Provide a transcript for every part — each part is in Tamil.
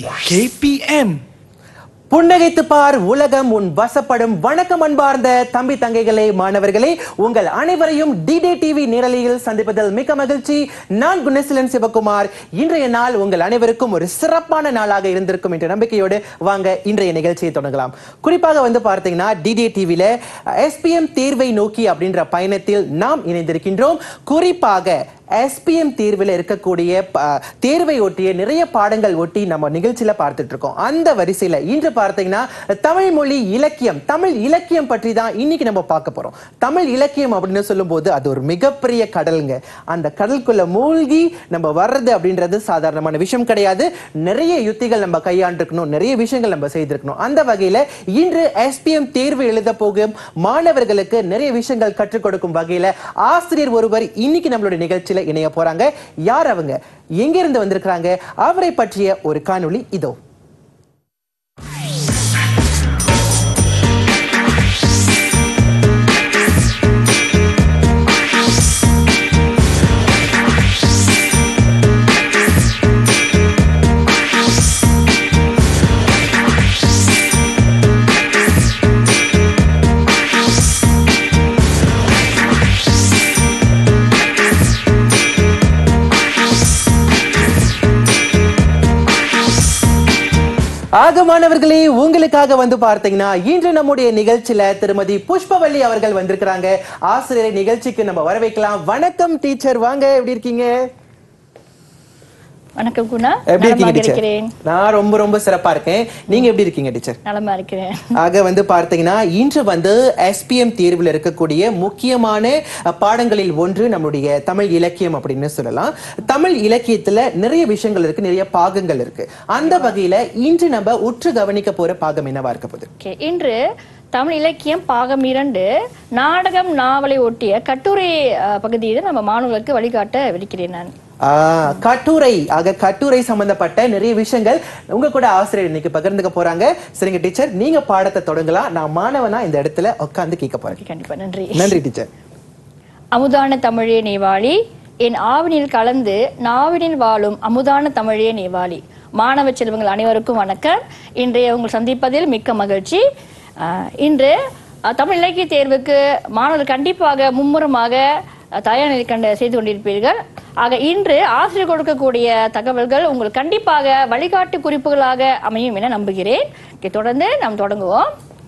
KPM புன்னகைத்து பார் உலகம் உன் வசப்படும் வணக்கம் அன்பார்ந்த தம்பி தங்கைகளே மாணவர்களே உங்கள் அனைவரையும் டிடே டிவி நேரலையில் சந்திப்பதில் மிக்க மகிழ்ச்சி நான் குணசீலன் சிவகுமார் இன்றைய நாள் உங்கள் அனைவருக்கும் ஒரு சிறப்பான நாளாக இருந்திருக்கும் என்ற நம்பிக்கையோடு வாங்க இன்றைய நிகழ்ச்சியை தொடங்கலாம் குறிப்பாக வந்து பார்த்தீங்கன்னா டிடே டிவில எஸ்பிஎம் தேர்வை நோக்கி அப்படின்ற பயணத்தில் நாம் இணைந்திருக்கின்றோம் குறிப்பாக எஸ்பிஎம் தேர்வில் இருக்கக்கூடிய ப- தேர்வை ஒட்டிய நிறைய பாடங்கள் ஒட்டி நம்ம நிகழ்ச்சியில பார்த்துட்டு இருக்கோம் அந்த வரிசையில இன்று பார்த்தீங்கன்னா தமிழ் மொழி இலக்கியம் தமிழ் இலக்கியம் பற்றி தான் இன்னைக்கு நம்ம பார்க்க போறோம் தமிழ் இலக்கியம் அப்படின்னு சொல்லும்போது அது ஒரு மிகப்பெரிய கடலுங்க அந்த கடலுக்குள்ள மூழ்கி நம்ம வர்றது அப்படின்றது சாதாரணமான விஷயம் கிடையாது நிறைய யுத்திகள் நம்ம கையாண்டிருக்கணும் நிறைய விஷயங்கள் நம்ம செய்திருக்கணும் அந்த வகையில இன்று எஸ்பிஎம் தேர்வு எழுத போகும் மாணவர்களுக்கு நிறைய விஷயங்கள் கற்றுக் கொடுக்கும் வகையில ஆசிரியர் ஒருவர் இன்னைக்கு நம்மளுடைய நிகழ்ச்சியில இணைய போறாங்க யார் அவங்க எங்க இருந்து வந்திருக்கிறாங்க அவரை பற்றிய ஒரு காணொளி இதோ ஆக மாணவர்களே உங்களுக்காக வந்து பார்த்தீங்கன்னா இன்று நம்முடைய நிகழ்ச்சியில திருமதி புஷ்பவல்லி அவர்கள் வந்திருக்கிறாங்க ஆசிரியரை நிகழ்ச்சிக்கு நம்ம வரவேற்கலாம் வணக்கம் டீச்சர் வாங்க எப்படி இருக்கீங்க வணக்கம் குணா எப்படி இருக்கீங்க நலமாக டீச்சர் இருக்கிறேன் நான் ரொம்ப ரொம்ப சிறப்பா இருக்கேன் நீங்க எப்படி இருக்கீங்க டீச்சர் நலமா இருக்கிறேன் ஆக வந்து பார்த்தீங்கன்னா இன்று வந்து எஸ்பிஎம் தேர்வில் இருக்கக்கூடிய முக்கியமான அஹ், பாடங்களில் ஒன்று நம்முடைய தமிழ் இலக்கியம் அப்படின்னு சொல்லலாம் தமிழ் இலக்கியத்துல நிறைய விஷயங்கள் இருக்கு நிறைய பாகங்கள் இருக்கு அந்த வகையில இன்று நம்ம உற்று கவனிக்க போற பாகம் என்னவா இருக்க போகுது Okay, இன்று தமிழ் இலக்கியம் பாகம் இரண்டு நாடகம் நாவலை ஒட்டிய கட்டுரை அஹ், பகுதியில் நம்ம மாணவர்களுக்கு வழிகாட்ட விடுக்கிறேன் நான் ஆஹ், கட்டுரை ஆக கட்டுரை சம்பந்தப்பட்ட நிறைய விஷயங்கள் உங்க கூட ஆசிரியர் இன்னைக்கு பகிர்ந்துக்க போறாங்க சரிங்க டீச்சர் நீங்க பாடத்தை தொடங்கலாம் நான் மாணவனா இந்த இடத்துல உட்கார்ந்து கேட்க போறேன் கண்டிப்பா நன்றி நன்றி டீச்சர் அமுதான தமிழே நேவாளி என் ஆவினில் கலந்து நாவினில் வாழும் அமுதான தமிழே நேவாளி மாணவ செல்வங்கள் அனைவருக்கும் வணக்கம் இன்றைய உங்கள் சந்திப்பதில் மிக்க மகிழ்ச்சி அஹ், இன்று அஹ், தமிழ் இலக்கிய தேர்வுக்கு மாணவர்கள் கண்டிப்பாக மும்முரமாக அஹ், தயார் நிலை கண்டு செய்து கொண்டிருப்பீர்கள் ஆக இன்று ஆசிரியர் கொடுக்கக்கூடிய தகவல்கள் உங்களுக்கு கண்டிப்பாக வழிகாட்டு குறிப்புகளாக அமையும் என நம்புகிறேன் Okay, தொடர்ந்து நாம் தொடங்குவோம்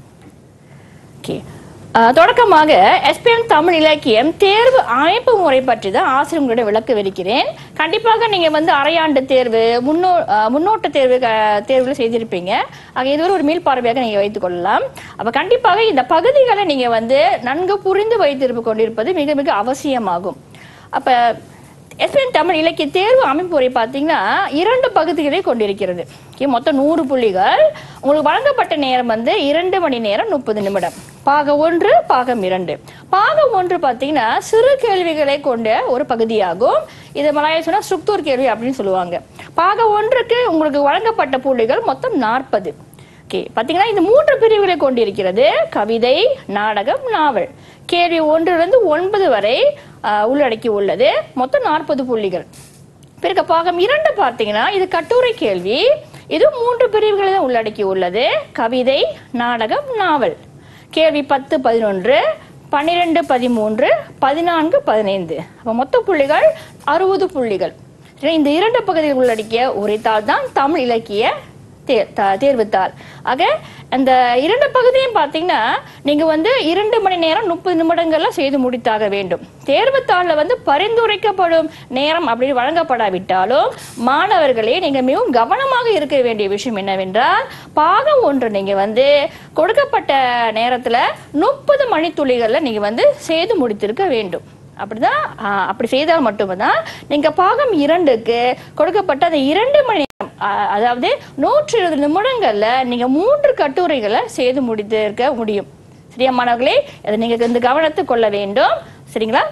ஓகே அஹ், தொடக்கமாக எஸ்பிஎம் தமிழ் இலக்கியம் தேர்வு அமைப்பு முறை பற்றி தான் ஆசிரியர்களிடம் விளக்க விருக்கிறேன் கண்டிப்பாக நீங்க வந்து அரையாண்டு தேர்வு முன்னோ அஹ், முன்னோட்ட தேர்வு க- தேர்வுகள் செய்திருப்பீங்க ஆக இது ஒரு மீள் பார்வையாக நீங்க வைத்துக் கொள்ளலாம் அப்ப கண்டிப்பாக இந்த பகுதிகளை நீங்க வந்து நன்கு புரிந்து வைத்திருப்பு கொண்டிருப்பது மிக மிக அவசியமாகும் அப்ப எஸ்பிஎன் தமிழ் இலக்கிய தேர்வு அமைப்பு முறை பார்த்தீங்கன்னா இரண்டு பகுதிகளை கொண்டிருக்கிறது Okay, மொத்தம் நூறு புள்ளிகள் உங்களுக்கு வழங்கப்பட்ட நேரம் வந்து இரண்டு மணி நேரம் முப்பது நிமிடம் பாகம் ஒன்று பாகம் இரண்டு பாகம் ஒன்று பார்த்தீங்கன்னா சிறு கேள்விகளை கொண்ட ஒரு பகுதியாகும் இது மலையாள சொன்னா ஸ்ட்ருக்தூர் கேள்வி அப்படின்னு சொல்லுவாங்க பாகம் ஒன்றுக்கு உங்களுக்கு வழங்கப்பட்ட புள்ளிகள் மொத்தம் நாற்பது ஓகே பாத்தீங்கன்னா இந்த மூன்று பிரிவுகளை கொண்டிருக்கிறது கவிதை நாடகம் நாவல் கேள்வி ஒன்றிலிருந்து ஒன்பது வரை ஆஹ், உள்ளடக்கி உள்ளது மொத்தம் நாற்பது புள்ளிகள் பிறகு பாகம் இரண்டு பார்த்தீங்கன்னா இது கட்டுரை கேள்வி இது மூன்று பிரிவுகளை தான் உள்ளடக்கி உள்ளது கவிதை நாடகம் நாவல் கேள்வி பத்து பதினொன்று பன்னிரெண்டு பதிமூன்று பதினான்கு பதினைந்து அப்போ மொத்த புள்ளிகள் அறுபது புள்ளிகள் சரி, இந்த இரண்டு பகுதிகள் உள்ளடக்கிய ஒரே தாள் தான் தமிழ் இலக்கிய தே- த- தேர்வுத்தாள் ஆக அந்த இரண்டு பகுதியும் பார்த்தீங்கன்னா நீங்க வந்து இரண்டு மணி நேரம் முப்பது நிமிடங்கள்ல செய்து முடித்தாக வேண்டும் தேர்வுத்தாளில் வந்து பரிந்துரைக்கப்படும் நேரம் அப்படி வழங்கப்படாவிட்டாலும் மாணவர்களே நீங்க மிகவும் கவனமாக இருக்க வேண்டிய விஷயம் என்னவென்றால் பாகம் ஒன்று நீங்க வந்து கொடுக்கப்பட்ட நேரத்துல முப்பது மணித்துளிகள்ல நீங்க வந்து செய்து முடித்திருக்க வேண்டும் அப்படிதான் ஆ, அப்படி செய்தால் மட்டும்தான் நீங்க பாகம் இரண்டுக்கு கொடுக்கப்பட்ட அந்த இரண்டு மணி நேரம் ஆ, அதாவது நூற்றி இருபது நிமிடங்கள்ல நீங்க மூன்று கட்டுரைகளை செய்து முடித்து இருக்க முடியும் சரியா மாணவர்களே அதை நீங்க இந்த கவனத்தை கொள்ள வேண்டும் சரிங்களா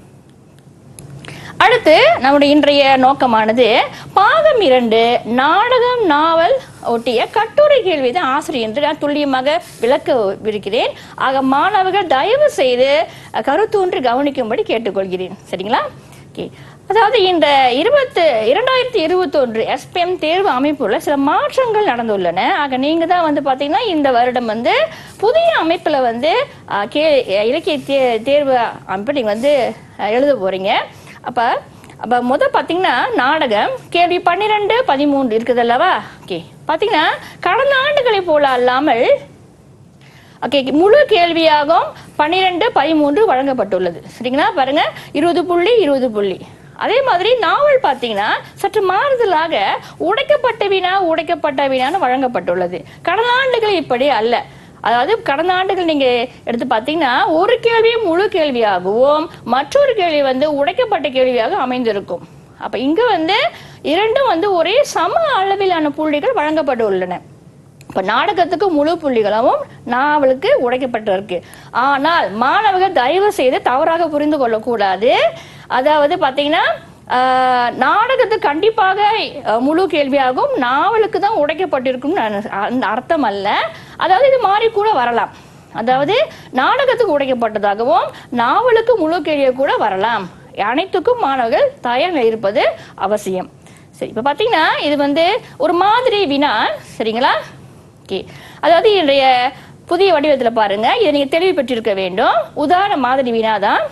அடுத்து நம்முடைய இன்றைய நோக்கமானது பாகம் இரண்டு நாடகம் நாவல் ஒட்டிய கட்டுரை கேள்வி தான் ஆசிரியர் என்று நான் துல்லியமாக விளக்க இருக்கிறேன் ஆக மாணவர்கள் தயவு செய்து அஹ், கருத்தூன்றி கவனிக்கும்படி கேட்டுக்கொள்கிறேன் சரிங்களா ஓகே அதாவது இந்த இருபத்து இரண்டாயிரத்தி இருபத்தொன்று எஸ்பிஎம் தேர்வு அமைப்புல சில மாற்றங்கள் நடந்துள்ளன ஆக நீங்க தான் வந்து பாத்தீங்கன்னா இந்த வருடம் வந்து புதிய அமைப்புல வந்து அஹ், கே இலக்கிய தே- தேர்வு அமைப்பு நீங்க வந்து அஹ், எழுத போறீங்க அப்ப அப்ப முத பாத்தீங்கன்னா நாடகம் கேள்வி பன்னிரெண்டு பதிமூன்று இருக்குது அல்லவா ஓகே பாத்தீங்கன்னா கடந்த ஆண்டுகளை போல அல்லாமல் ஓகே முழு கேள்வியாகவும் பன்னிரெண்டு பதிமூன்று வழங்கப்பட்டுள்ளது சரிங்களா பாருங்க இருபது புள்ளி இருபது புள்ளி அதே மாதிரி நாவல் பார்த்தீங்கன்னா சற்று மாறுதலாக உடைக்கப்பட்ட வினா உடைக்கப்பட்ட வினான்னு வழங்கப்பட்டுள்ளது கடந்த ஆண்டுகள் இப்படி அல்ல அதாவது கடந்த ஆண்டுகள் நீங்க எடுத்து பார்த்தீங்கன்னா ஒரு கேள்வி முழு கேள்வியாகவும் மற்றொரு கேள்வி வந்து உடைக்கப்பட்ட கேள்வியாக அமைந்திருக்கும் அப்ப இங்க வந்து இரண்டும் வந்து ஒரே சம அளவிலான புள்ளிகள் வழங்கப்பட்டுள்ளன இப்ப நாடகத்துக்கு முழு புள்ளிகளும் நாவலுக்கு உடைக்கப்பட்டிருக்கு ஆனால் மாணவர்கள் தயவு செய்து தவறாக புரிந்து கொள்ளக்கூடாது அதாவது பாத்தீங்கன்னா ஆஹ், நாடகத்துக்கு கண்டிப்பாக அஹ், முழு கேள்வியாகும் நாவலுக்கு தான் உடைக்கப்பட்டிருக்கும் அந்த அர்த்தம் அல்ல அதாவது இது மாறி கூட வரலாம் அதாவது நாடகத்துக்கு உடைக்கப்பட்டதாகவும் நாவலுக்கு முழு கேள்வியாக கூட வரலாம் அனைத்துக்கும் மாணவர்கள் தயார் இருப்பது அவசியம் சரி இப்ப பாத்தீங்கன்னா இது வந்து ஒரு மாதிரி வினா சரிங்களா ஓகே அதாவது இன்றைய புதிய வடிவத்துல பாருங்க இதை நீங்க தெளிவு பெற்றிருக்க வேண்டும் உதாரண மாதிரி வினாதான்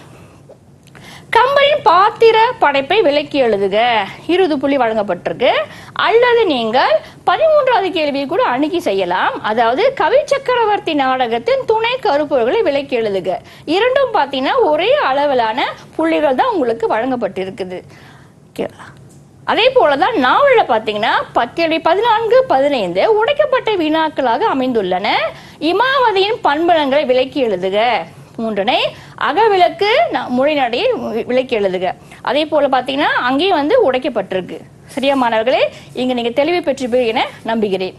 கம்பனின் பாத்திர படைப்பை விளக்கி எழுதுக இருபது புள்ளி வழங்கப்பட்டிருக்கு அல்லது நீங்கள் பதிமூன்றாவது கேள்வியை கூட அணுகி செய்யலாம் அதாவது கவி சக்கரவர்த்தி நாடகத்தின் துணை கருப்பொருள்களை விளக்கி எழுதுக இரண்டும் பார்த்தீங்கன்னா ஒரே அளவிலான புள்ளிகள் தான் உங்களுக்கு வழங்கப்பட்டிருக்குது ஓகேவா அதே போலதான் நாவல்ல பாத்தீங்கன்னா பக்கேள்வி பதினான்கு பதினைந்து உடைக்கப்பட்ட வினாக்களாக அமைந்துள்ளன இமாவதியின் பண்புலங்களை விளக்கி எழுதுக மூன்றனை அகவிளக்கு ந- மொழிநடையை வி- விளக்கி எழுதுக அதே போல பாத்தீங்கன்னா அங்கேயும் வந்து உடைக்கப்பட்டிருக்கு சரியா மாணவர்களே இங்க நீங்க தெளிவு பெற்று என நம்புகிறேன்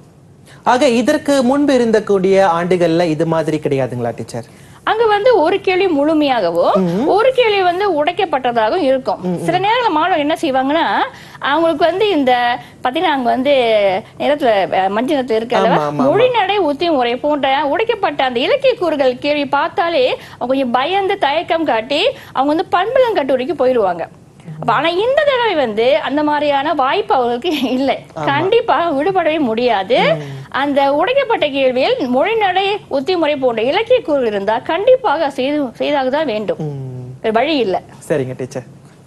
ஆக இதற்கு முன்பு இருந்தக்கூடிய ஆண்டுகள்ல இது மாதிரி கிடையாதுங்களா டீச்சர் அங்க வந்து ஒரு கேள்வி முழுமையாகவும் ஒரு கேள்வி வந்து உடைக்கப்பட்டதாகவும் இருக்கும் சில நேரங்களில் மாணவர் என்ன செய்வாங்கன்னா அவங்களுக்கு வந்து இந்த பாத்தீங்கன்னா அங்க வந்து நிறத்துல அஹ், மஞ்சள் நிறத்துல இருக்கு அல்லவா ஆமா, ஆமா, ஆமா. மொழிநடை உத்தி முறை போன்ற உடைக்கப்பட்ட அந்த இலக்கிய கூறுகள் கேள்வி பார்த்தாலே அவங்க கொஞ்சம் பயந்து தயக்கம் காட்டி அவங்க வந்து பண்புலம் கட்டுரைக்கு போயிடுவாங்க அப்ப ஆனா இந்த தடவை வந்து அந்த மாதிரியான வாய்ப்பு அவங்களுக்கு இல்லை கண்டிப்பா விடுபடவே முடியாது அந்த உடைக்கப்பட்ட கேள்வியில் மொழிநடை உத்திமுறை போன்ற இலக்கிய கூறு இருந்தா கண்டிப்பாக செய்து செய்தாக தான் வேண்டும் ம், வேற வழி இல்லை சரிங்க டீச்சர்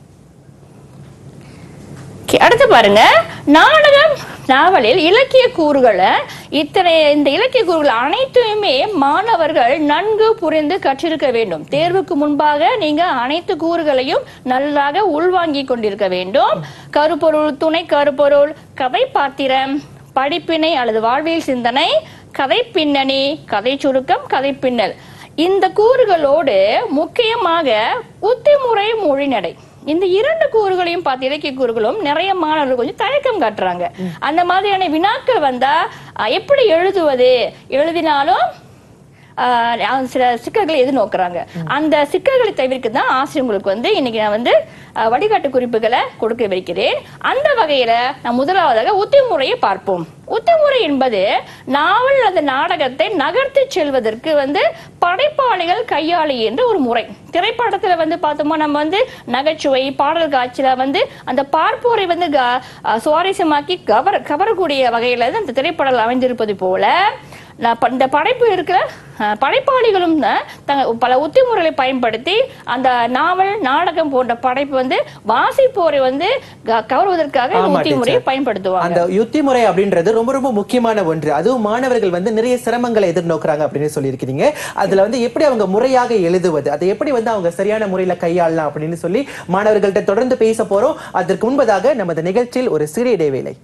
Okay, அடுத்து பாருங்க நாடகம் நாவலில் இலக்கிய கூறுகளை இத்தனை இந்த இலக்கிய கூறுகள் அனைத்தையுமே மாணவர்கள் நன்கு புரிந்து கற்றிருக்க வேண்டும் தேர்வுக்கு முன்பாக நீங்க அனைத்து கூறுகளையும் நல்லாக உள்வாங்கிக் கொண்டிருக்க வேண்டும் கருப்பொருள் துணை கருப்பொருள் கதை பாத்திரம் படிப்பினை அல்லது வாழ்வியல் சிந்தனை கதை பின்னணி கதை சுருக்கம் கதை பின்னல் இந்த கூறுகளோடு முக்கியமாக உத்திமுறை மொழிநடை இந்த இரண்டு கூறுகளையும் பார்த்து இலக்கிய கூறுகளும் நிறைய மாணவர்கள் கொஞ்சம் தயக்கம் காட்டுறாங்க அந்த மாதிரியான வினாக்கள் வந்தா அஹ், எப்படி எழுதுவது எழுதினாலும் ஆஹ், அவங்க சில சிக்கல்களை எதிர்நோக்குறாங்க அந்த சிக்கல்களை தவிர்க்க தான் ஆசிரியர்களுக்கு வந்து இன்னைக்கு நான் வந்து ஆஹ், வழிகாட்டு குறிப்புகளை கொடுக்க வைக்கிறேன் அந்த வகையில நான் முதலாவதாக உத்திமுறையை பார்ப்போம் உத்திமுறை என்பது நாவல் அல்லது நாடகத்தை நகர்த்தி செல்வதற்கு வந்து படைப்பாளிகள் கையாளி என்ற ஒரு முறை திரைப்படத்துல வந்து பார்த்தோமா நம்ம வந்து நகைச்சுவை பாடல் காட்சியில வந்து அந்த பார்ப்போரை வந்து க- அஹ் சுவாரஸ்யமாக்கி கவர கவரக்கூடிய வகையில தான் இந்த திரைப்படம் அமைந்திருப்பது போல நான் ப- இந்த படைப்பு இருக்கிற அஹ், படைப்பாளிகளும் அஹ், தங்க பல உத்திமுறைகளை பயன்படுத்தி அந்த நாவல் நாடகம் போன்ற படைப்பு வந்து வாசிப்போரை வந்து க- கவருவதற்காக இந்த ஆமா, உத்திமுறையை teacher. பயன்படுத்துவாங்க அந்த யுத்தி முறை அப்படின்றது ரொம்ப ரொம்ப முக்கியமான ஒன்று அதுவும் மாணவர்கள் வந்து நிறைய சிரமங்களை எதிர்நோக்குறாங்க அப்படின்னு சொல்லியிருக்கிறீங்க அதுல வந்து எப்படி அவங்க முறையாக எழுதுவது அதை எப்படி வந்து அவங்க சரியான முறையில கையாளலாம் அப்படின்னு சொல்லி மாணவர்கள்ட்ட தொடர்ந்து பேச போறோம் அதற்கு முன்பதாக நமது நிகழ்ச்சியில் ஒரு சிறிய இடைவேளை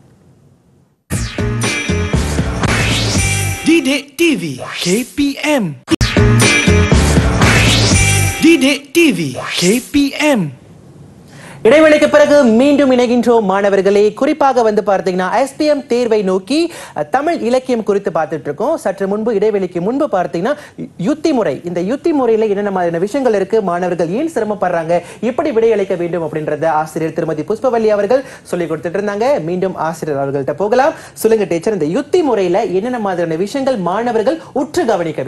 Didik TV KPM Didik TV KPM இடைவேளைக்கு பிறகு மீண்டும் இணைகின்றோம் மாணவர்களே குறிப்பாக வந்து பார்த்தீங்கன்னா எஸ்பிஎம் தேர்வை நோக்கி அஹ், தமிழ் இலக்கியம் குறித்து பார்த்துட்டு இருக்கோம் சற்று முன்பு இடைவெளிக்கு முன்பு பார்த்தீங்கன்னா யு- யுத்தி முறை இந்த யுத்தி முறையில என்னென்ன மாதிரியான விஷயங்கள் இருக்கு மாணவர்கள் ஏன் சிரமப்படுறாங்க எப்படி விடையளிக்க வேண்டும் அப்படின்றத ஆசிரியர் திருமதி புஷ்பவல்லி அவர்கள் சொல்லி கொடுத்துட்டு இருந்தாங்க மீண்டும் ஆசிரியர் அவர்கள்ட்ட போகலாம் சொல்லுங்க டீச்சர் இந்த யுத்தி முறையில என்னென்ன மாதிரியான விஷயங்கள் மாணவர்கள் உற்று கவனிக்க வேண்டும்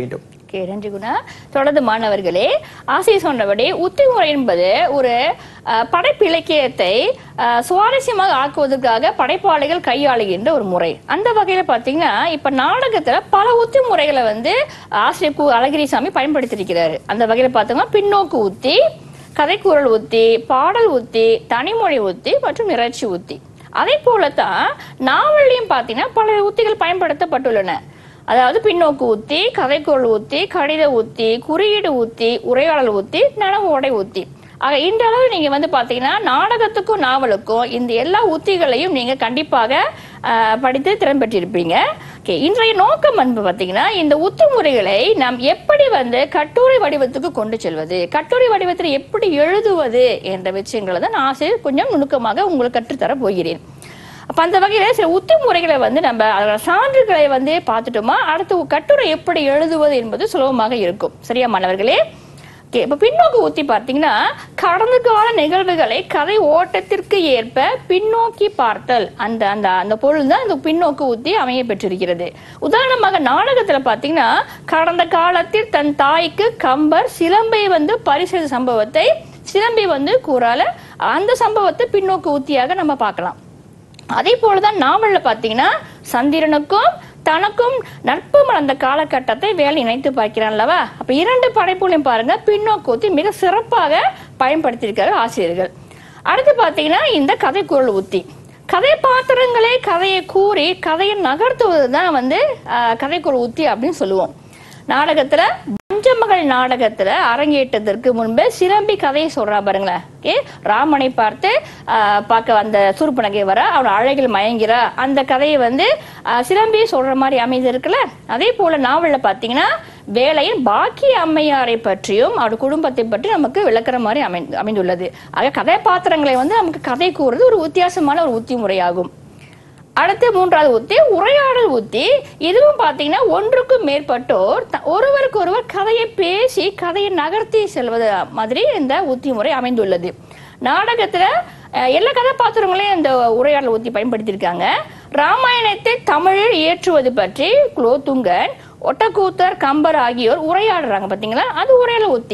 ஓகே நன்றி குணா தொடர்ந்து மாணவர்களே ஆசிரியர் சொன்னபடி உத்தி முறை என்பது ஒரு அஹ், படைப்பு இலக்கியத்தை அஹ், சுவாரஸ்யமாக ஆக்குவதற்காக படைப்பாளிகள் கையாளுகின்ற ஒரு முறை அந்த வகையில பாத்தீங்கன்னா இப்ப நாடகத்துல பல உத்தி முறைகளை வந்து ஆசிரியர் கு அழகிரிசாமி பயன்படுத்தியிருக்கிறாரு அந்த வகையில பார்த்தோம்னா பின்னோக்கு உத்தி கதைக்குரல் உத்தி பாடல் உத்தி தனிமொழி உத்தி மற்றும் நிகழ்ச்சி உத்தி அதே போலத்தான் நாவல்லையும் பார்த்தீங்கன்னா பல உத்திகள் பயன்படுத்தப்பட்டுள்ளன அதாவது பின்னோக்கு உத்தி கதைக்குரல் உத்தி கடித உத்தி குறியீடு உத்தி உரையாடல் உத்தி நனவு உடை உத்தி ஆக இந்த அளவு நீங்க வந்து பாத்தீங்கன்னா நாடகத்துக்கும் நாவலுக்கும் இந்த எல்லா உத்திகளையும் நீங்க கண்டிப்பாக ஆஹ், படித்து திறன் பெற்றிருப்பீங்க ஓகே இன்றைய நோக்கம் அன்பு பார்த்தீங்கன்னா இந்த உத்தி முறைகளை நாம் எப்படி வந்து கட்டுரை வடிவத்துக்கு கொண்டு செல்வது கட்டுரை வடிவத்தில் எப்படி எழுதுவது என்ற விஷயங்களை தான் நான் ஆசிரியர் கொஞ்சம் நுணுக்கமாக உங்களுக்கு கற்றுத்தர போகிறேன் அப்ப அந்த வகையில சில உத்தி முறைகளை வந்து நம்ம அதோட சான்றுகளை வந்து பார்த்துட்டோமா அடுத்து கட்டுரை எப்படி எழுதுவது என்பது சுலபமாக இருக்கும் சரியா மாணவர்களே ஓகே இப்போ பின்னோக்கு ஊத்தி பார்த்தீங்கன்னா கடந்த கால நிகழ்வுகளை கதை ஓட்டத்திற்கு ஏற்ப பின்னோக்கி பார்த்தல் அந்த அந்த அந்த பொருள் தான் இந்த பின்னோக்கு ஊத்தி அமைய பெற்றிருக்கிறது உதாரணமாக நாடகத்துல பார்த்தீங்கன்னா கடந்த காலத்தில் தன் தாய்க்கு கம்பர் சிலம்பை வந்து பரிசு சம்பவத்தை சிலம்பி வந்து கூறால அந்த சம்பவத்தை பின்னோக்கு ஊத்தியாக நம்ம பார்க்கலாம் அதே போலதான் நாவல்ல பாத்தீங்கன்னா சந்திரனுக்கும் தனக்கும் நட்பு மலர்ந்த காலகட்டத்தை வேலை இணைத்து பார்க்கிறான் அல்லவா அப்ப இரண்டு படைப்புகளையும் பாருங்க பின்னோக்கோத்தி மிக சிறப்பாக பயன்படுத்தியிருக்காரு ஆசிரியர்கள் அடுத்து பாத்தீங்கன்னா இந்த கதைக்குரல் உத்தி கதை பாத்திரங்களே கதையை கூறி கதையை நகர்த்துவது தான் வந்து ஆஹ், கதைக்குரல் உத்தி அப்படின்னு சொல்லுவோம் நாடகத்துல பஞ்சமகள் நாடகத்துல அரங்கேற்றத்திற்கு முன்பு சிலம்பி கதையை சொல்றா பாருங்களேன் ஓகே ராமனை பார்த்து ஆஹ், பார்க்க அந்த சூர்பனகை வர அவள் அழகில் மயங்கிறா அந்த கதையை வந்து ஆஹ், சிலம்பி சொல்ற மாதிரி அமைந்திருக்குல்ல அதே போல நாவல்ல பாத்தீங்கன்னா வேலையின் பாக்கிய அம்மையாரை பற்றியும் அவருடைய குடும்பத்தை பற்றி நமக்கு விளக்குற மாதிரி அமை அமைந்துள்ளது ஆக கதாபாத்திரங்களை வந்து நமக்கு கதை கூறுறது ஒரு வித்தியாசமான ஒரு உத்தி முறையாகும் அடுத்து மூன்றாவது உத்தி உரையாடல் உத்தி இதுவும் பாத்தீங்கன்னா ஒன்றுக்கும் மேற்பட்டோர் த- ஒருவருக்கு ஒருவர் கதையை பேசி கதையை நகர்த்தி செல்வது மாதிரி இந்த உத்தி முறை அமைந்துள்ளது நாடகத்துல அஹ், எல்லா கதாபாத்திரங்களையும் இந்த உரையாடல் உத்தி பயன்படுத்தியிருக்காங்க ராமாயணத்தை தமிழில் இயற்றுவது பற்றி குலோத்துங்கன் ஒட்டக்கூத்தர் கம்பர் ஆகியோர் உரையாடுறாங்க பாத்தீங்களா அது உரையாடல் உத்தி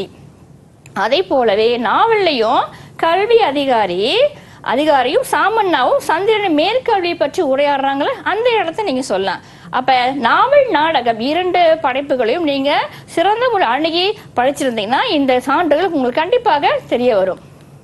அதே போலவே நாவல்லையும் கல்வி அதிகாரி அதிகாரியும் சாமண்ணாவும் சந்திரன் மேற்கல்வியை பற்றி உரையாடுறாங்களே அந்த இடத்த நீங்க சொல்லலாம் அப்ப நாவல் நாடகம் இரண்டு படைப்புகளையும் நீங்க சிறந்த ஒரு அணுகி படிச்சிருந்தீங்கன்னா இந்த சான்றுகள் உங்களுக்கு கண்டிப்பாக தெரிய வரும்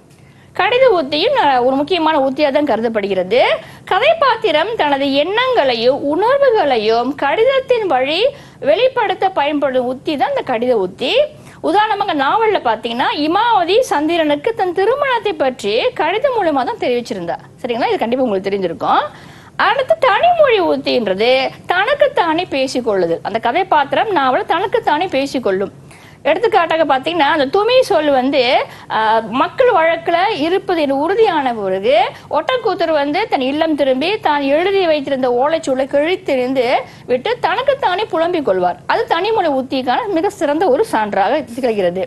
கடித உத்தியும் அஹ், ஒரு முக்கியமான உத்தியாக தான் கருதப்படுகிறது கதைப்பாத்திரம் தனது எண்ணங்களையும் உணர்வுகளையும் கடிதத்தின் வழி வெளிப்படுத்த பயன்படும் உத்தி தான் இந்த கடித உத்தி உதாரணமாக நாவல்ல பாத்தீங்கன்னா இமாவதி சந்திரனுக்கு தன் திருமணத்தை பற்றி கடிதம் மூலமா தான் தெரிவிச்சிருந்தா சரிங்களா இது கண்டிப்பா உங்களுக்கு தெரிஞ்சிருக்கும் அடுத்து தனிமொழி உத்தின்றது தனக்குத்தானே பேசிக்கொள்ளுது அந்த கதைப்பாத்திரம் நாவல் தனக்குத்தானே பேசிக்கொள்ளும் எடுத்துக்காட்டாக பார்த்தீங்கன்னா அந்த துணி சொல் வந்து ஆஹ், மக்கள் வழக்குல இருப்பது என்று உறுதியான பிறகு ஒட்டக்கூத்தர் வந்து தன் இல்லம் திரும்பி தான் எழுதி வைத்திருந்த ஓலைச்சூளை கிழித்தெறிந்து விட்டு தனக்குத்தானே புலம்பிக் கொள்வார் அது தனிமொழி உத்திக்கான மிக சிறந்த ஒரு சான்றாக திகழ்கிறது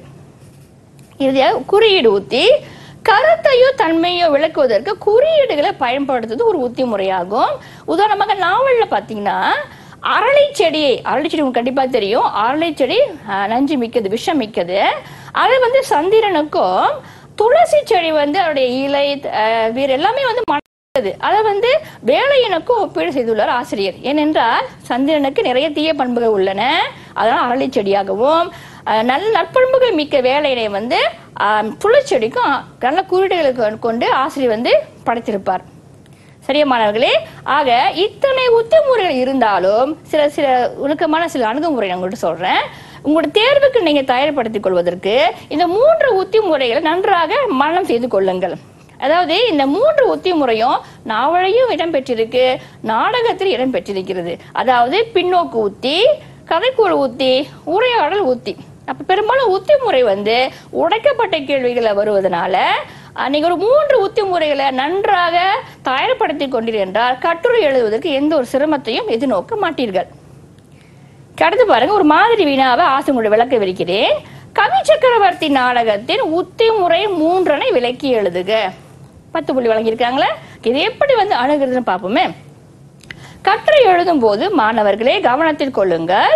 இறுதியாக குறியீடு உத்தி கருத்தையோ தன்மையோ விளக்குவதற்கு குறியீடுகளை பயன்படுத்துவது ஒரு உத்தி முறையாகும் உதாரணமாக நாவல்ல பாத்தீங்கன்னா அரளி செடியை அரளி செடி உங்களுக்கு கண்டிப்பா தெரியும் அரளி செடி அஹ், நஞ்சு மிக்கது விஷம் மிக்கது அது வந்து சந்திரனுக்கும் துளசி செடி வந்து அதோடைய இலை அஹ், வேறு எல்லாமே வந்து மணக்குது அதை வந்து வேலையனுக்கும் ஒப்பீடு செய்துள்ளார் ஆசிரியர் ஏனென்றால் சந்திரனுக்கு நிறைய தீய பண்புகள் உள்ளன அதனால் அரளி செடியாகவும் அஹ், நல்ல நற்பண்புகள் மிக்க வேலையினை வந்து ஆஹ், துளச்செடிக்கும் நல்ல குறியீடுகளுக்கு கொண்டு ஆசிரியர் வந்து படைத்திருப்பார் சரியா மாணவர்களே ஆக இத்தனை உத்திமுறைகள் இருந்தாலும் சில சில நுணுக்கமான சில அணுகுமுறை நான் உங்கள்கிட்ட சொல்றேன் உங்களோட தேர்வுக்கு நீங்க தயார்படுத்திக் கொள்வதற்கு இந்த மூன்று உத்தி முறைகளை நன்றாக மரணம் செய்து கொள்ளுங்கள் அதாவது இந்த மூன்று உத்தி முறையும் நாவலையும் இடம்பெற்றிருக்கு நாடகத்தில் இடம்பெற்றிருக்கிறது அதாவது பின்னோக்கு உத்தி கதைக்குழு உத்தி உரையாடல் உத்தி அப்ப பெரும்பாலும் உத்தி முறை வந்து உடைக்கப்பட்ட கேள்விகளை வருவதனால அஹ், நீங்க ஒரு மூன்று உத்தி முறைகளை நன்றாக தயார்படுத்திக் கொண்டீர்கள் என்றால் கட்டுரை எழுதுவதற்கு எந்த ஒரு சிரமத்தையும் எதிர்நோக்க மாட்டீர்கள் அடுத்து பாருங்க ஒரு மாதிரி வினாவை ஆசிரியர் விளக்க விரிக்கிறேன் கவி சக்கரவர்த்தி நாடகத்தின் உத்தி முறை மூன்றனை விளக்கி எழுதுக பத்து புள்ளி வழங்கியிருக்காங்களே இது எப்படி வந்து அணுகிறதுன்னு பார்ப்போமே கட்டுரை எழுதும் போது மாணவர்களே கவனத்தில் கொள்ளுங்கள்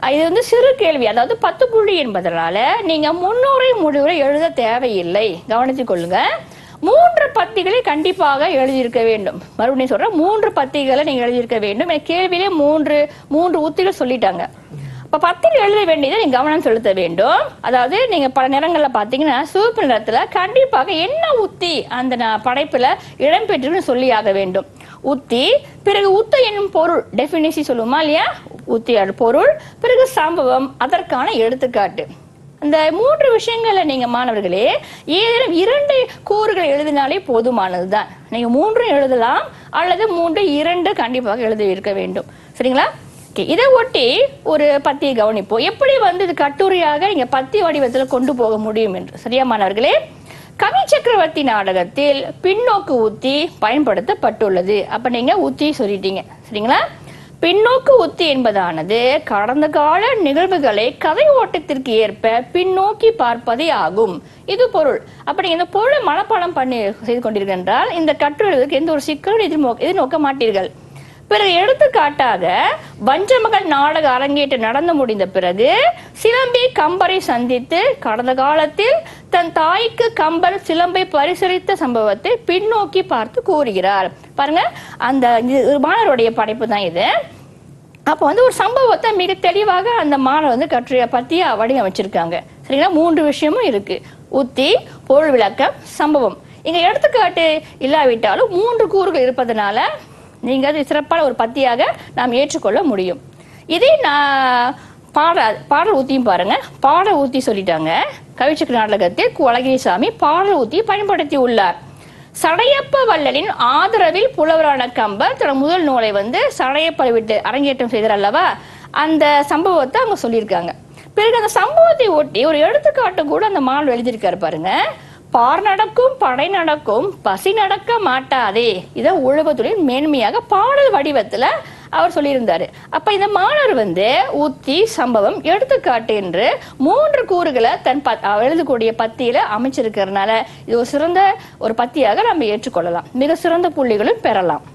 அஹ் இது வந்து சிறு கேள்வி அதாவது பத்து புள்ளி என்பதனால நீங்க முன்னூரை முடிவுரை எழுத தேவையில்லை கவனித்துக் கொள்ளுங்க மூன்று பத்திகளை கண்டிப்பாக எழுதியிருக்க வேண்டும் மறுபடியும் சொல்றேன் மூன்று பத்திகளை நீங்க எழுதியிருக்க வேண்டும் எனக்கு கேள்வியிலே மூன்று மூன்று உத்திகள் சொல்லிட்டாங்க இப்ப பத்தில் எழுத வேண்டியதை நீங்க கவனம் செலுத்த வேண்டும் அதாவது நீங்க பல நேரங்கள்ல பாத்தீங்கன்னா சிவப்பு நிறத்துல கண்டிப்பாக என்ன உத்தி அந்த ந- படைப்புல இடம்பெற்றுன்னு சொல்லியாக வேண்டும் உத்தி பிறகு உத்து என்னும் பொருள் டெபினிசி சொல்லுமா இல்லையா உத்தி அது பொருள் பிறகு சம்பவம் அதற்கான எடுத்துக்காட்டு அந்த மூன்று விஷயங்கள்ல நீங்க மாணவர்களே ஏதேனும் இரண்டு கூறுகள் எழுதினாலே போதுமானதுதான் நீங்க மூன்றும் எழுதலாம் அல்லது மூன்று இரண்டு கண்டிப்பாக எழுதி இருக்க வேண்டும் சரிங்களா Okay, இதை ஒட்டி ஒரு பத்தியை கவனிப்போம் எப்படி வந்து இது கட்டுரையாக நீங்க பத்தி வடிவத்தில் கொண்டு போக முடியும் என்று சரியா மாணவர்களே கவி சக்கரவர்த்தி நாடகத்தில் பின்னோக்கு உத்தி பயன்படுத்தப்பட்டுள்ளது அப்ப நீங்க உத்தி சொல்லிட்டீங்க சரிங்களா பின்னோக்கு உத்தி என்பதானது கடந்த கால நிகழ்வுகளை கதை ஓட்டத்திற்கு ஏற்ப பின்னோக்கி பார்ப்பதே ஆகும் இது பொருள் அப்ப நீங்க இந்த பொருளை மனப்பாடம் பண்ணி செய்து கொண்டீர்கள் என்றால் இந்த கட்டுரைக்கு எந்த ஒரு சிக்கலும் எதிர்நோக்க எதிர்நோக்க மாட்டீர்கள் பிறகு எடுத்துக்காட்டாக வஞ்சமகள் நாடக அரங்கேற்று நடந்து முடிந்த பிறகு சிலம்பி கம்பரை சந்தித்து கடந்த காலத்தில் தன் தாய்க்கு கம்பர் சிலம்பை பரிசளித்த சம்பவத்தை பின்னோக்கி பார்த்து கூறுகிறார் பாருங்க அந்த இது மாணவருடைய படைப்பு தான் இது அப்போ வந்து ஒரு சம்பவத்தை மிக தெளிவாக அந்த மாணவர் வந்து கட்டுரைய பத்தி வடிவமைச்சிருக்காங்க சரிங்களா மூன்று விஷயமும் இருக்கு உத்தி பொருள் விளக்கம் சம்பவம் இங்க எடுத்துக்காட்டு இல்லாவிட்டாலும் மூன்று கூறுகள் இருப்பதனால நீங்க அது சிறப்பான ஒரு பத்தியாக நாம் ஏற்றுக்கொள்ள முடியும் இதே நான் பாட பாடல் ஊத்தியும் பாருங்க பாடல் ஊத்தி சொல்லிட்டாங்க கவிச்சக்கர நாடகத்தில் கு. அழகிரிசாமி பாடல் ஊத்தி பயன்படுத்தி உள்ளார் சடையப்ப வள்ளலின் ஆதரவில் புலவரான கம்பர் தன் முதல் நூலை வந்து சடையப்ப விட்டு அரங்கேற்றம் செய்தார் அல்லவா அந்த சம்பவத்தை அவங்க சொல்லியிருக்காங்க பிறகு அந்த சம்பவத்தை ஒட்டி ஒரு எடுத்துக்காட்டு கூட அந்த மாணவர் எழுதியிருக்காரு பாருங்க பார் நடக்கும் படை நடக்கும் பசி நடக்க மாட்டாதே இதை உழவத்துறையின் மேன்மையாக பாடல் வடிவத்துல அவர் சொல்லியிருந்தாரு அப்ப இந்த மாணவர் வந்து உத்தி சம்பவம் எடுத்துக்காட்டு என்று மூன்று கூறுகளை தன் ப- அவர் எழுதக்கூடிய பத்தியில அமைச்சிருக்கிறதுனால இது ஒரு சிறந்த ஒரு பத்தியாக நம்ம ஏற்றுக்கொள்ளலாம் மிக சிறந்த புள்ளிகளும் பெறலாம்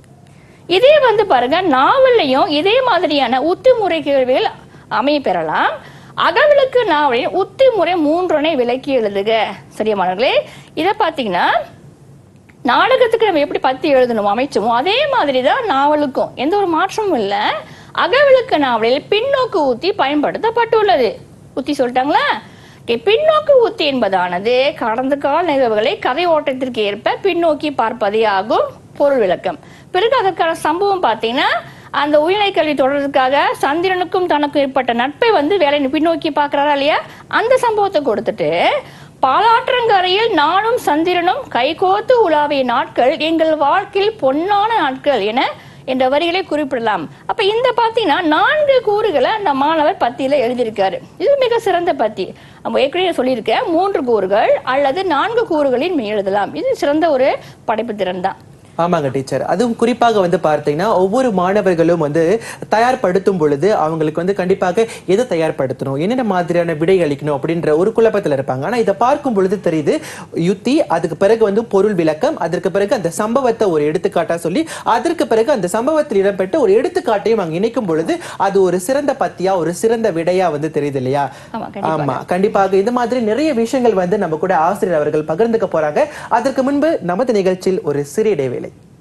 இதே வந்து பாருங்க நாவல்லையும் இதே மாதிரியான உத்தி முறை கேள்விகள் அமைய பெறலாம் அகவிளக்கு நாவலின் உத்தி முறை மூன்றனை விலக்கி எழுதுக சரியா மாணவர்களே இதை பார்த்தீங்கன்னா நாடகத்துக்கு நம்ம எப்படி பத்தி எழுதணும் அமைச்சோமோ அதே மாதிரி தான் நாவலுக்கும் எந்த ஒரு மாற்றமும் இல்லை அகவிளக்கு நாவலில் பின்னோக்கு ஊத்தி பயன்படுத்தப்பட்டுள்ளது உத்தி சொல்லிட்டாங்களா Okay, பின்னோக்கு ஊத்தி என்பதானது கடந்த கால நிகழ்வுகளை கதை ஓட்டத்திற்கு ஏற்ப பின்னோக்கி பார்ப்பதே ஆகும் பொருள் விளக்கம் பிறகு அதற்கான சம்பவம் பார்த்தீங்கன்னா அந்த உயர்நிலை கல்வி தொடர்றதுக்காக சந்திரனுக்கும் தனக்கும் ஏற்பட்ட நட்பை வந்து வேலை பின்னோக்கி பார்க்கறாரா இல்லையா அந்த சம்பவத்தை கொடுத்துட்டு பாலாற்றங்கரையில் நானும் சந்திரனும் கைகோத்து உலாவிய நாட்கள் எங்கள் வாழ்க்கையில் பொன்னான நாட்கள் என என்ற வரிகளை குறிப்பிடலாம் அப்ப இந்த பாத்தீங்கன்னா நான்கு கூறுகளை அந்த மாணவர் பத்தியில எழுதியிருக்காரு இது மிக சிறந்த பத்தி நம்ம ஏற்கனவே சொல்லியிருக்கேன் மூன்று கூறுகள் அல்லது நான்கு கூறுகளில் எழுதலாம் இது சிறந்த ஒரு படைப்பு திறன் தான் ஆமாங்க டீச்சர் அதுவும் குறிப்பாக வந்து பார்த்தீங்கன்னா ஒவ்வொரு மாணவர்களும் வந்து தயார்படுத்தும் பொழுது அவங்களுக்கு வந்து கண்டிப்பாக எதை தயார்படுத்தணும் என்னென்ன மாதிரியான விடை அளிக்கணும் அப்படின்ற ஒரு குழப்பத்தில் இருப்பாங்க ஆனா இதை பார்க்கும் பொழுது தெரியுது யுத்தி அதுக்கு பிறகு வந்து பொருள் விளக்கம் அதற்கு பிறகு அந்த சம்பவத்தை ஒரு எடுத்துக்காட்டா சொல்லி அதற்கு பிறகு அந்த சம்பவத்தில் இடம்பெற்ற ஒரு எடுத்துக்காட்டையும் அங்க இணைக்கும் பொழுது அது ஒரு சிறந்த பத்தியா ஒரு சிறந்த விடையா வந்து தெரியுது இல்லையா ஆமா, கண்டிப்பாக. ஆமா கண்டிப்பாக இந்த மாதிரி நிறைய விஷயங்கள் வந்து நம்ம கூட ஆசிரியர் அவர்கள் பகிர்ந்துக்க போறாங்க அதற்கு முன்பு நமது நிகழ்ச்சியில் ஒரு சிறிய இடைவேளை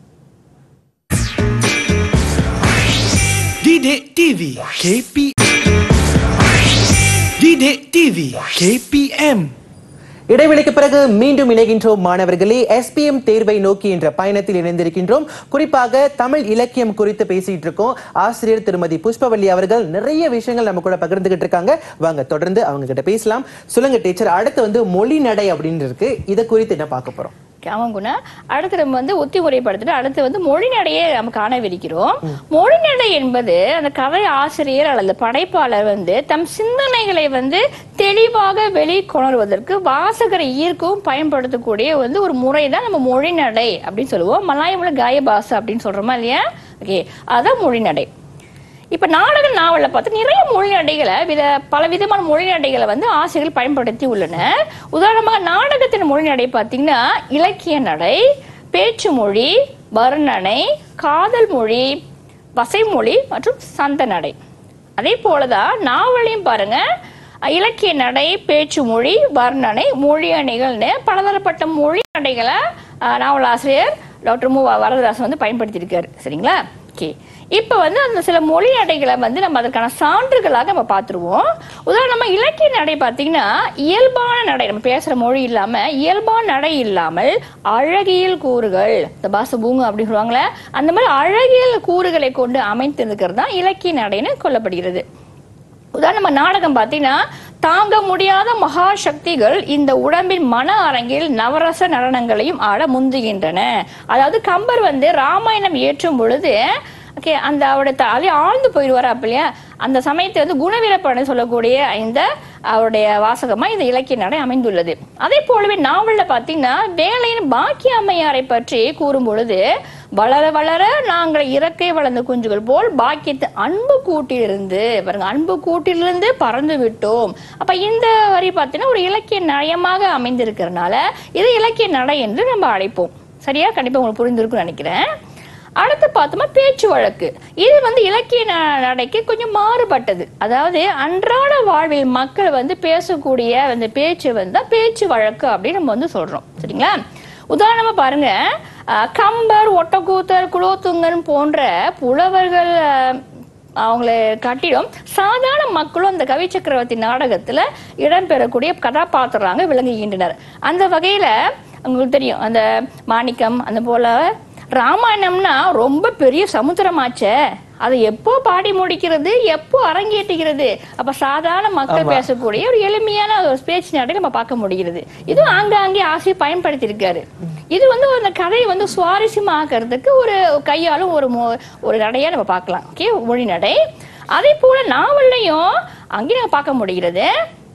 Didik TV KP Didik TV KPM இடைவெளிக்கு பிறகு மீண்டும் இணைகின்றோம் மாணவர்களே எஸ்பிஎம் தேர்வை நோக்கி என்ற பயணத்தில் இணைந்திருக்கின்றோம் குறிப்பாக தமிழ் இலக்கியம் குறித்து பேசிட்டு இருக்கோம் ஆசிரியர் திருமதி புஷ்பவல்லி அவர்கள் நிறைய விஷயங்கள் நம்ம கூட பகிர்ந்துகிட்டு இருக்காங்க வாங்க தொடர்ந்து அவங்க கிட்ட பேசலாம் சொல்லுங்க டீச்சர் அடுத்து வந்து மொழி நடை அப்படின்னு இருக்கு இதை குறித்து என்ன பார்க்க போறோம் ஆமாங்குண்ணா அடுத்து நம்ம வந்து ஒத்தி முறைப்படுத்திட்டு அடுத்து வந்து மொழிநடையை நம்ம காணவிருக்கிறோம் மொழிநடை என்பது அந்த கதை ஆசிரியர் அல்லது படைப்பாளர் வந்து தம் சிந்தனைகளை வந்து தெளிவாக வெளிக்கொணர்வதற்கு வாசகரை ஈர்க்கவும் பயன்படுத்தக்கூடிய வந்து ஒரு முறை தான் நம்ம மொழிநடை அப்படின்னு சொல்லுவோம் மலாய மொழி காய பாசா அப்படின்னு சொல்றோமா இல்லையா ஓகே அதான் மொழிநடை இப்ப நாடக நாவல்ல பார்த்து நிறைய மொழிநடைகளை வித பல விதமான மொழிநடைகளை வந்து ஆசிரியர்கள் பயன்படுத்தி உள்ளனர் உதாரணமாக நாடகத்தின் மொழிநடை பார்த்தீங்கன்னா இலக்கிய நடை பேச்சு மொழி வர்ணனை காதல் மொழி வசைமொழி மற்றும் சந்த நடை அதே போலதான் நாவலையும் பாருங்க இலக்கிய நடை பேச்சு மொழி வர்ணனை மொழி அணைகள்னு பலதரப்பட்ட மொழி அடைகளை அஹ், நாவலாசிரியர் டாக்டர் மு வரதராசன் வந்து பயன்படுத்தியிருக்காரு சரிங்களா ஓகே இப்போ வந்து அந்த சில மொழி அடைகளை வந்து நம்ம அதற்கான சான்றுகளாக நம்ம பார்த்துருவோம் உதாரணமா இலக்கிய நடை பார்த்தீங்கன்னா இயல்பான நடை நம்ம பேசுற மொழி இல்லாம இயல்பான நடை இல்லாமல் அழகியல் கூறுகள் இந்த பாச பூங்கு அப்படின்னு சொல்லுவாங்களே அந்த மாதிரி அழகியல் கூறுகளை கொண்டு அமைத்திருக்கிறது தான் இலக்கிய நடைன்னு கொல்லப்படுகிறது உதாரணமா நாடகம் பார்த்தீங்கன்னா தாங்க முடியாத மகா சக்திகள் இந்த உடம்பின் மன அரங்கில் நவரச நடனங்களையும் ஆட முந்துகின்றன அதாவது கம்பர் வந்து ராமாயணம் ஏற்றும் பொழுது ஓகே அந்த அவருடைய த- அதிலே ஆழ்ந்து போயிடுவார் இல்லையா அந்த சமயத்தை வந்து குணவீரப்படை சொல்லக்கூடிய இந்த அவருடைய வாசகமா இந்த இலக்கிய நடை அமைந்துள்ளது அதே போலவே நாவல்ல பாத்தீங்கன்னா வேலையின் பாக்கிய அம்மையாரை பற்றி கூறும் பொழுது வளர வளர நாங்கள் இறக்கை வளர்ந்த குஞ்சுகள் போல் பாக்கியத்து அன்பு கூட்டிலிருந்து பாருங்க அன்பு கூட்டிலிருந்து பறந்து விட்டோம் அப்ப இந்த வரி பார்த்தீங்கன்னா ஒரு இலக்கிய நயமாக அமைந்திருக்கிறதுனால இது இலக்கிய நடை என்று நம்ம அழைப்போம் சரியா கண்டிப்பா உங்களுக்கு புரிந்திருக்கும்னு நினைக்கிறேன் அடுத்து பார்த்தோமா பேச்சு வழக்கு இது வந்து இலக்கிய ந- நடைக்கு கொஞ்சம் மாறுபட்டது அதாவது அன்றாட வாழ்வில் மக்கள் வந்து பேசக்கூடிய அந்த பேச்சு வந்து தான் பேச்சு வழக்கு அப்படின்னு நம்ம வந்து சொல்றோம் சரிங்களா உதாரணமா பாருங்க அஹ், கம்பர் ஒட்டக்கூத்தர் குலோத்துங்கன் போன்ற புலவர்கள் அஹ், அவங்களை காட்டிலும் சாதாரண மக்களும் அந்த கவி சக்கரவர்த்தி நாடகத்துல இடம்பெறக்கூடிய கதாபாத்திரங்க விளங்குகின்றனர் அந்த வகையில உங்களுக்கு தெரியும் அந்த மாணிக்கம் அந்த போல ராமாயணம்னா ரொம்ப பெரிய சமுத்திரமாச்சே அதை எப்போ பாடி முடிக்கிறது எப்போ அரங்கேற்றுகிறது அப்ப சாதாரண மக்கள் பேசக்கூடிய ஒரு எளிமையான ஒரு பேச்சு நடை நம்ம பார்க்க முடிகிறது இது ஆங்காங்கே ஆசையை பயன்படுத்தி இருக்காரு இது வந்து அந்த கதையை வந்து சுவாரஸ்யமாக்குறதுக்கு ஒரு கையாலும் ஒரு மொ- ஒரு நடையா நம்ம பார்க்கலாம் ஓகே மொழி நடை அதே போல நாவல்லையும் அங்கேயும் நம்ம பார்க்க முடிகிறது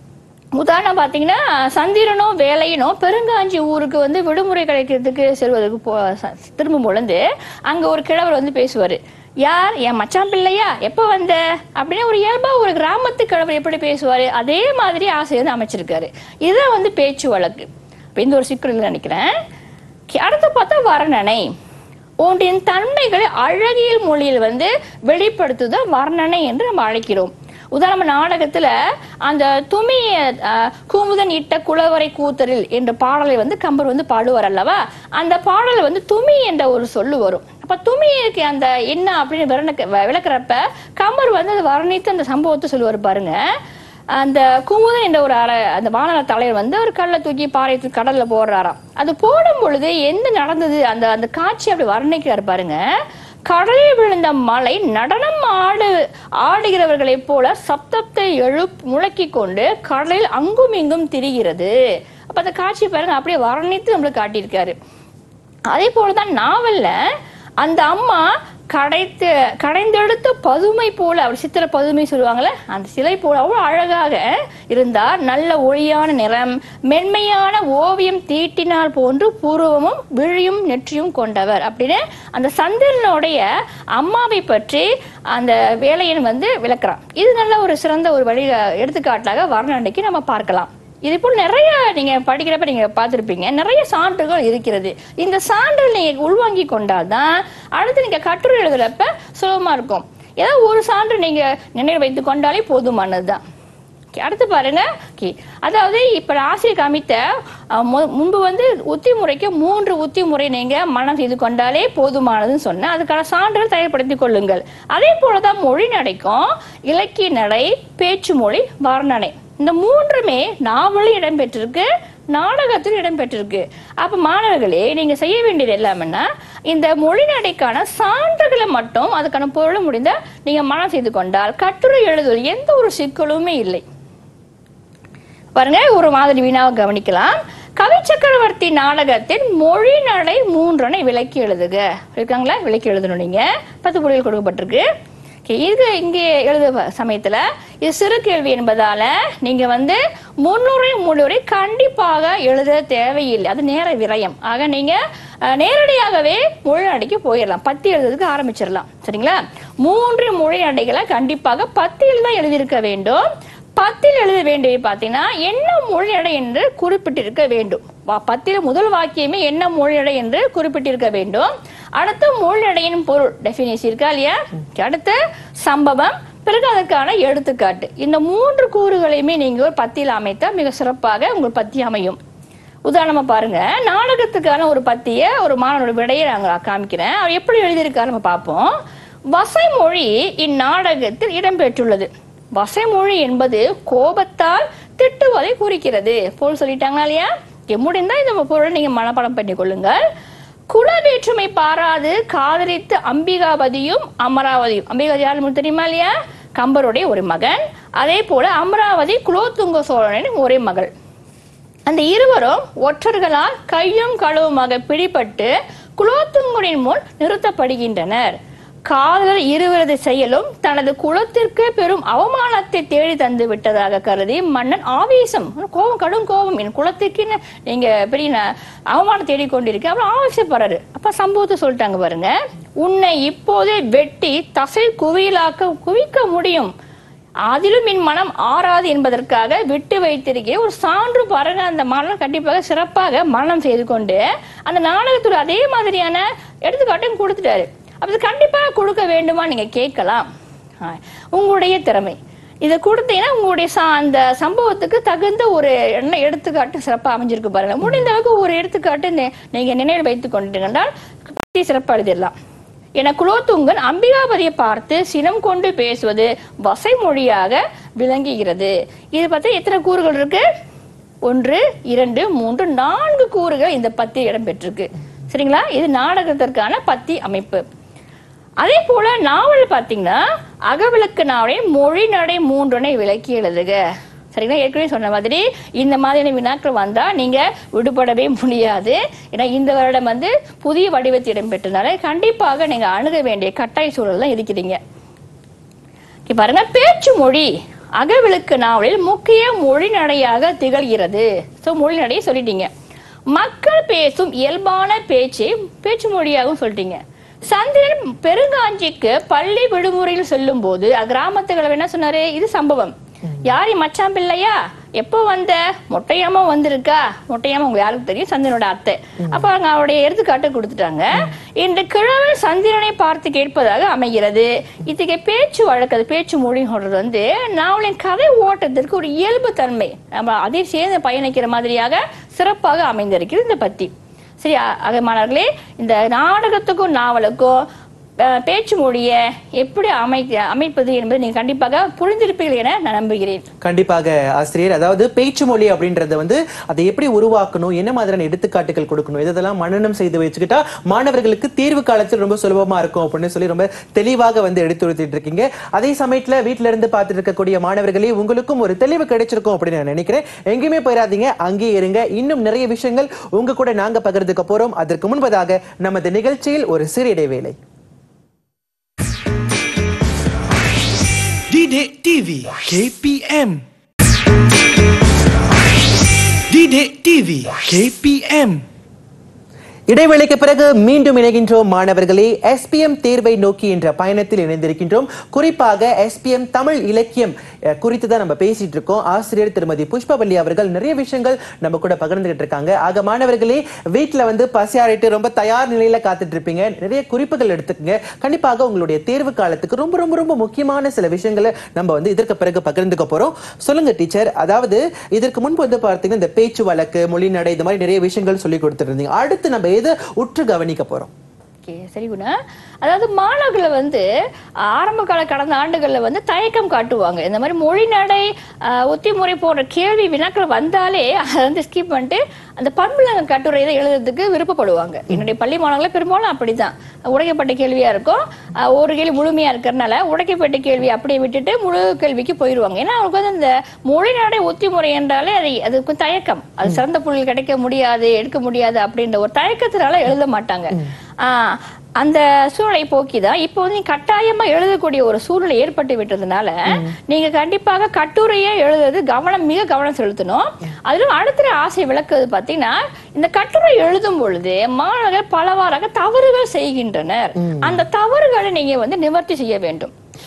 உதாரணம் பார்த்தீங்கன்னா சந்திரனோ வேலையனோ பெருங்காஞ்சி ஊருக்கு வந்து விடுமுறை கிடைக்கிறதுக்கு செல்வதற்கு போ ச- திரும்பும் பொழுது அங்க ஒரு கிழவர் வந்து பேசுவாரு யார் என் மச்சான் பிள்ளையா எப்ப வந்த அப்படின்னு ஒரு இயல்பா ஒரு கிராமத்து கிழவர் எப்படி பேசுவாரு அதே மாதிரி ஆசை வந்து அமைச்சிருக்காரு இதுதான் வந்து பேச்சு வழக்கு இப்ப இந்த ஒரு சிக்கல் இல்லைன்னு நினைக்கிறேன் கி- அடுத்து பார்த்தா வர்ணனை ஒன்றின் தன்மைகளை அழகியல் மொழியில் வந்து வெளிப்படுத்துதல் வர்ணனை என்று நம்ம அழைக்கிறோம் உதாரண நாடகத்துல அந்த துமிய அஹ், கூமுதன் இட்ட குளவரை கூத்தரில் என்ற பாடலை வந்து கம்பர் வந்து பாடுவார் அல்லவா அந்த பாடல் வந்து துமி என்ற ஒரு சொல்லு வரும் அப்ப துமிக்கு அந்த என்ன அப்படின்னு விரணக்க- வ- விளக்குறப்ப கம்பர் வந்து அதை வர்ணித்து அந்த சம்பவத்தை சொல்லுவார் பாருங்க அந்த குமுதன் என்ற ஒரு அர அந்த வானர தலைவர் வந்து ஒரு கல்லை தூக்கி பாறை தூக்கி கடல்ல போடுறாராம் அது போடும் பொழுது எந்த நடந்தது அந்த அந்த காட்சி அப்படி வர்ணிக்கிறார் பாருங்க கடலில் விழுந்த மலை நடனம் ஆடு ஆடுகிறவர்களைப் போல சப்தத்தை எழுப் முழக்கிக் கொண்டு கடலில் அங்கும் இங்கும் திரிகிறது அப்ப அந்த காட்சி பாருங்க அப்படியே வர்ணித்து நம்மளுக்கு காட்டியிருக்காரு அதே போலதான் நாவல்ல அந்த அம்மா கடைத்து கடைந்தெடுத்த பதுமை போல அவர் சித்திர பதுமை சொல்லுவாங்கல்ல அந்த சிலை போல அவ்வளவு அழகாக இருந்தார் நல்ல ஒளியான நிறம் மென்மையான ஓவியம் தீட்டினால் போன்று பூர்வமும் விழியும் நெற்றியும் கொண்டவர் அப்படின்னு அந்த சந்திரனுடைய அம்மாவை பற்றி அந்த வேலையன் வந்து விளக்குறான் இது நல்ல ஒரு சிறந்த ஒரு வழி எடுத்துக்காட்டாக வர்ணனைக்கு நம்ம பார்க்கலாம் இது போல் நிறைய நீங்க படிக்கிறப்ப நீங்க பார்த்திருப்பீங்க நிறைய சான்றுகள் இருக்கிறது இந்த சான்று நீங்க உள்வாங்கி கொண்டாதான் அடுத்து நீங்க கட்டுரை எழுதுறப்ப சுலபமா இருக்கும் ஏதாவது ஒரு சான்று நீங்க நினைவு வைத்துக் கொண்டாலே போதுமானதுதான் Okay, அடுத்து பாருங்க Okay, அதாவது இப்ப ஆசிரியர் காமித்த அஹ், மு- முன்பு வந்து உத்தி முறைக்கு மூன்று உத்தி முறை நீங்க மனம் செய்து கொண்டாலே போதுமானதுன்னு சொன்னேன் அதுக்கான சான்றுகள் தயார்படுத்திக் கொள்ளுங்கள் அதே போலதான் மொழி நடைக்கும் இலக்கிய நடை பேச்சு மொழி வர்ணனை இந்த மூன்றுமே நாவலும் இடம்பெற்றிருக்கு நாடகத்தில் இடம்பெற்றிருக்கு அப்ப மாணவர்களே நீங்க செய்ய வேண்டியது எல்லாமன்னா இந்த மொழி நடைக்கான சான்றுகளை மட்டும் அதுக்கான பொருள் முடிந்த நீங்க மனம் செய்து கொண்டால் கட்டுரை எழுதுவதில் எந்த ஒரு சிக்கலுமே இல்லை பாருங்க ஒரு மாதிரி வினாவை கவனிக்கலாம் கவி சக்கரவர்த்தி நாடகத்தின் மொழி நடை மூன்றனை விளக்கி எழுதுக இருக்காங்களா விளக்கி எழுதணும் நீங்க பத்து புள்ளிகள் கொடுக்கப்பட்டிருக்கு Okay, இது இங்கே எழுத சமயத்துல இது சிறு கேள்வி என்பதால நீங்க வந்து முன்னுரை முன்னுரை கண்டிப்பாக எழுத தேவையில்லை அது நேர விரயம் ஆக நீங்க அஹ், நேரடியாகவே மொழி நடைக்கு போயிடலாம் பத்தி எழுதுறதுக்கு ஆரம்பிச்சிடலாம் சரிங்களா மூன்று மொழி நடைகளை கண்டிப்பாக பத்தியில் தான் எழுதியிருக்க வேண்டும் பத்தில் எழுத வேண்டியது பார்த்தீங்கன்னா என்ன மொழியடை என்று குறிப்பிட்டிருக்க வேண்டும் வா- பத்தில முதல் வாக்கியமே என்ன மொழியடை என்று குறிப்பிட்டிருக்க வேண்டும் அடுத்து மொழியடையின் பொருள் டெஃபினேஷன் இருக்கா இல்லையா அடுத்து சம்பவம் பிறகு அதற்கான எடுத்துக்காட்டு இந்த மூன்று கூறுகளையுமே நீங்க ஒரு பத்தியில் அமைத்தா மிக சிறப்பாக உங்கள் பத்தி அமையும் உதாரணமா பாருங்க நாடகத்துக்கான ஒரு பத்திய ஒரு மாணவனோட விடையை நாங்க காமிக்கிறேன் அவர் எப்படி எழுதியிருக்காரு நம்ம பார்ப்போம் வசைமொழி இந்நாடகத்தில் இடம்பெற்றுள்ளது வசைமொழி என்பது கோபத்தால் திட்டுவதை குறிக்கிறது போல் சொல்லிட்டாங்களா இல்லையா இங்க முடிந்தா இந்த பொருளை நீங்க மனப்பாடம் பண்ணி கொள்ளுங்கள் குல வேற்றுமை பாராது காதலித்து அம்பிகாபதியும் அமராவதியும் அம்பிகாபதி யாரு உங்களுக்கு தெரியுமா இல்லையா கம்பருடைய ஒரு மகன் அதே போல அமராவதி குலோத்துங்க சோழனின் ஒரே மகள் அந்த இருவரும் ஒற்றர்களால் கையும் களவுமாக பிடிபட்டு குலோத்துங்கனின் முன் நிறுத்தப்படுகின்றனர் காதலர் இருவரது செயலும் தனது குலத்திற்கு பெரும் அவமானத்தை தேடி தந்து விட்டதாக கருதி மன்னன் ஆவேசம் கோபம் கடும் கோபம் என் குலத்திற்கு என்ன நீங்க பெரிய ந- அவமானம் தேடிக் கொண்டிருக்க அப்புறம் ஆவேசப்படுறாரு அப்ப சம்பவத்தை சொல்லிட்டாங்க பாருங்க உன்னை இப்போதே வெட்டி தசை குவியலாக்க குவிக்க முடியும் அதிலும் என் மனம் ஆறாது என்பதற்காக விட்டு வைத்திருக்கிறேன் ஒரு சான்று பாருங்க அந்த மனம் கண்டிப்பாக சிறப்பாக மனம் செய்து கொண்டு அந்த நாடகத்துல அதே மாதிரியான எடுத்துக்காட்டையும் கொடுத்துட்டாரு அப்ப இது கண்டிப்பாக கொடுக்க வேண்டுமா நீங்க கேட்கலாம் ஆ, உங்களுடைய திறமை இதை கொடுத்தீங்கன்னா உங்களுடைய சா- அந்த சம்பவத்துக்கு தகுந்த ஒரு என்ன எடுத்துக்காட்டு சிறப்பா அமைஞ்சிருக்கு பாருங்க முடிந்த அளவுக்கு ஒரு எடுத்துக்காட்டு நி- நீங்க நினைவில் வைத்துக் கொண்டிருந்தால் பத்தி சிறப்பா எழுதிடலாம் என குலோத்துங்கன் அம்பிகாபதியை பார்த்து சினம் கொண்டு பேசுவது வசை மொழியாக விளங்குகிறது இது பத்தி எத்தனை கூறுகள் இருக்கு ஒன்று இரண்டு மூன்று நான்கு கூறுகள் இந்த பத்தி இடம்பெற்றிருக்கு சரிங்களா இது நாடகத்திற்கான பத்தி அமைப்பு அதே போல நாவல் பாத்தீங்கன்னா அகவிளக்கு நாவலை மொழி நடை மூன்றனை விளக்கி எழுதுக சரிங்களா ஏற்கனவே சொன்ன மாதிரி இந்த மாதிரியான வினாக்கள் வந்தா நீங்க விடுபடவே முடியாது ஏன்னா இந்த வருடம் வந்து புதிய வடிவத்தில் இடம்பெற்றதுனால கண்டிப்பாக நீங்க அணுக வேண்டிய கட்டாய சூழல்ல இருக்கிறீங்க இங்க பாருங்க பேச்சு மொழி அகவிளக்கு நாவலில் முக்கிய மொழி நடையாக திகழ்கிறது சோ மொழி நடையை சொல்லிட்டீங்க மக்கள் பேசும் இயல்பான பேச்சை பேச்சு மொழியாகவும் சொல்லிட்டீங்க சந்திரன் பெருங்காஞ்சிக்கு பள்ளி விடுமுறையில் செல்லும் போது கிராமத்துகளை என்ன சொன்னாரு இது சம்பவம் யாரி மச்சான் பிள்ளையா எப்போ வந்த மொட்டையாம வந்திருக்கா மொட்டையாம உங்க யாருக்கு தெரியும் சந்திரனோட அத்தை அப்ப அவங்க அவருடைய எடுத்துக்காட்டு கொடுத்துட்டாங்க இந்த கிழமை சந்திரனை பார்த்து கேட்பதாக அமைகிறது இத்தகைய பேச்சு வழக்கு அது பேச்சு மொழின்னு சொல்றது வந்து நாவலின் கதை ஓட்டத்திற்கு ஒரு இயல்பு தன்மை நம்ம அதை சேர்ந்து பயணிக்கிற மாதிரியாக சிறப்பாக அமைந்திருக்கிறது இந்த பத்தி சரி அ- ஆக மாணவர்களே இந்த நாடகத்துக்கும் நாவலுக்கும் அஹ், பேச்சு மொழியை எப்படி அமைக்க அமைப்பது என்பதை நீங்க கண்டிப்பாக புரிந்திருப்பீர்கள் என நான் நம்புகிறேன் கண்டிப்பாக ஆசிரியர் அதாவது பேச்சு மொழி அப்படின்றத வந்து அதை எப்படி உருவாக்கணும் என்ன மாதிரியான எடுத்துக்காட்டுகள் கொடுக்கணும் இதெல்லாம் மனனம் செய்து வச்சுக்கிட்டா மாணவர்களுக்கு தேர்வு காலத்தில் ரொம்ப சுலபமா இருக்கும் அப்படின்னு சொல்லி ரொம்ப தெளிவாக வந்து எடுத்துரைத்துட்டு இருக்கீங்க அதே சமயத்துல வீட்ல இருந்து பார்த்துட்டு இருக்கக்கூடிய மாணவர்களே உங்களுக்கும் ஒரு தெளிவு கிடைச்சிருக்கும் அப்படின்னு நான் நினைக்கிறேன் எங்கேயுமே போயிடாதீங்க அங்கேயே இருங்க இன்னும் நிறைய விஷயங்கள் உங்க கூட நாங்க பகிர்ந்துக்க போறோம் அதற்கு முன்பதாக நமது நிகழ்ச்சியில் ஒரு சிறு இடைவேளை Didik TV KPM Didik TV KPM இடைவேளைக்கு பிறகு மீண்டும் இணைகின்றோம் மாணவர்களே எஸ்பிஎம் தேர்வை நோக்கி என்ற பயணத்தில் இணைந்திருக்கின்றோம் குறிப்பாக எஸ்பிஎம் தமிழ் இலக்கியம் அஹ், குறித்து தான் நம்ம பேசிட்டு இருக்கோம் ஆசிரியர் திருமதி புஷ்பவல்லி அவர்கள் நிறைய விஷயங்கள் நம்ம கூட பகிர்ந்துகிட்டு இருக்காங்க ஆக மாணவர்களே வீட்ல வந்து பசியாரிட்டு ரொம்ப தயார் நிலையில காத்துட்டு இருப்பீங்க நிறைய குறிப்புகள் எடுத்துக்கங்க கண்டிப்பாக உங்களுடைய தேர்வு காலத்துக்கு ரொம்ப ரொம்ப ரொம்ப முக்கியமான சில விஷயங்களை நம்ம வந்து இதற்கு பிறகு பகிர்ந்துக்க போறோம் சொல்லுங்க டீச்சர் அதாவது இதற்கு முன்பு வந்து பார்த்தீங்கன்னா இந்த பேச்சு வழக்கு மொழி நடை இந்த மாதிரி நிறைய விஷயங்கள் சொல்லி கொடுத்துருந்தீங்க அடுத்து நம்ம எதை உற்று கவனிக்க போறோம் ஓகே சரி குணா அதாவது மாணவர்களை வந்து ஆரம்ப கால கடந்த ஆண்டுகள்ல வந்து தயக்கம் காட்டுவாங்க இந்த மாதிரி மொழி நடை ஆஹ், ஒத்திமுறை போன்ற கேள்வி வினாக்கள் வந்தாலே அதை வந்து ஸ்கிப் பண்ணிட்டு அந்த பண்புலங்க கட்டுரை இதை எழுதுறதுக்கு விருப்பப்படுவாங்க என்னுடைய பள்ளி மாணவர்கள் பெரும்பாலும் அப்படிதான் உடைக்கப்பட்ட கேள்வியா இருக்கும் ஆஹ், ஒரு கேள்வி முழுமையா இருக்கிறதுனால உடைக்கப்பட்ட கேள்வி அப்படியே விட்டுட்டு முழு கேள்விக்கு போயிடுவாங்க ஏன்னா அவங்களுக்கு வந்து இந்த மொழி நடை ஒத்திமுறை என்றாலே அது அதுக்கு தயக்கம் அது சிறந்த புள்ளிகள் கிடைக்க முடியாது எடுக்க முடியாது அப்படின்ற ஒரு தயக்கத்தினால எழுத மாட்டாங்க ஆஹ் அந்த சூழ்நிலை போக்கிதான் இப்போ வந்து நீங்க கட்டாயமா எழுதக்கூடிய ஒரு சூழ்நிலை ஏற்பட்டு விட்டதுனால நீங்க கண்டிப்பாக கட்டுரையே எழுதுறது கவனம் மிக கவனம் செலுத்தணும் அதிலும் அடுத்த ஆசை விளக்குறது பாத்தீங்கன்னா இந்த கட்டுரை எழுதும் பொழுது மாணவர்கள் பலவாறாக தவறுகள் செய்கின்றனர் அந்த தவறுகளை நீங்க வந்து நிவர்த்தி செய்ய வேண்டும்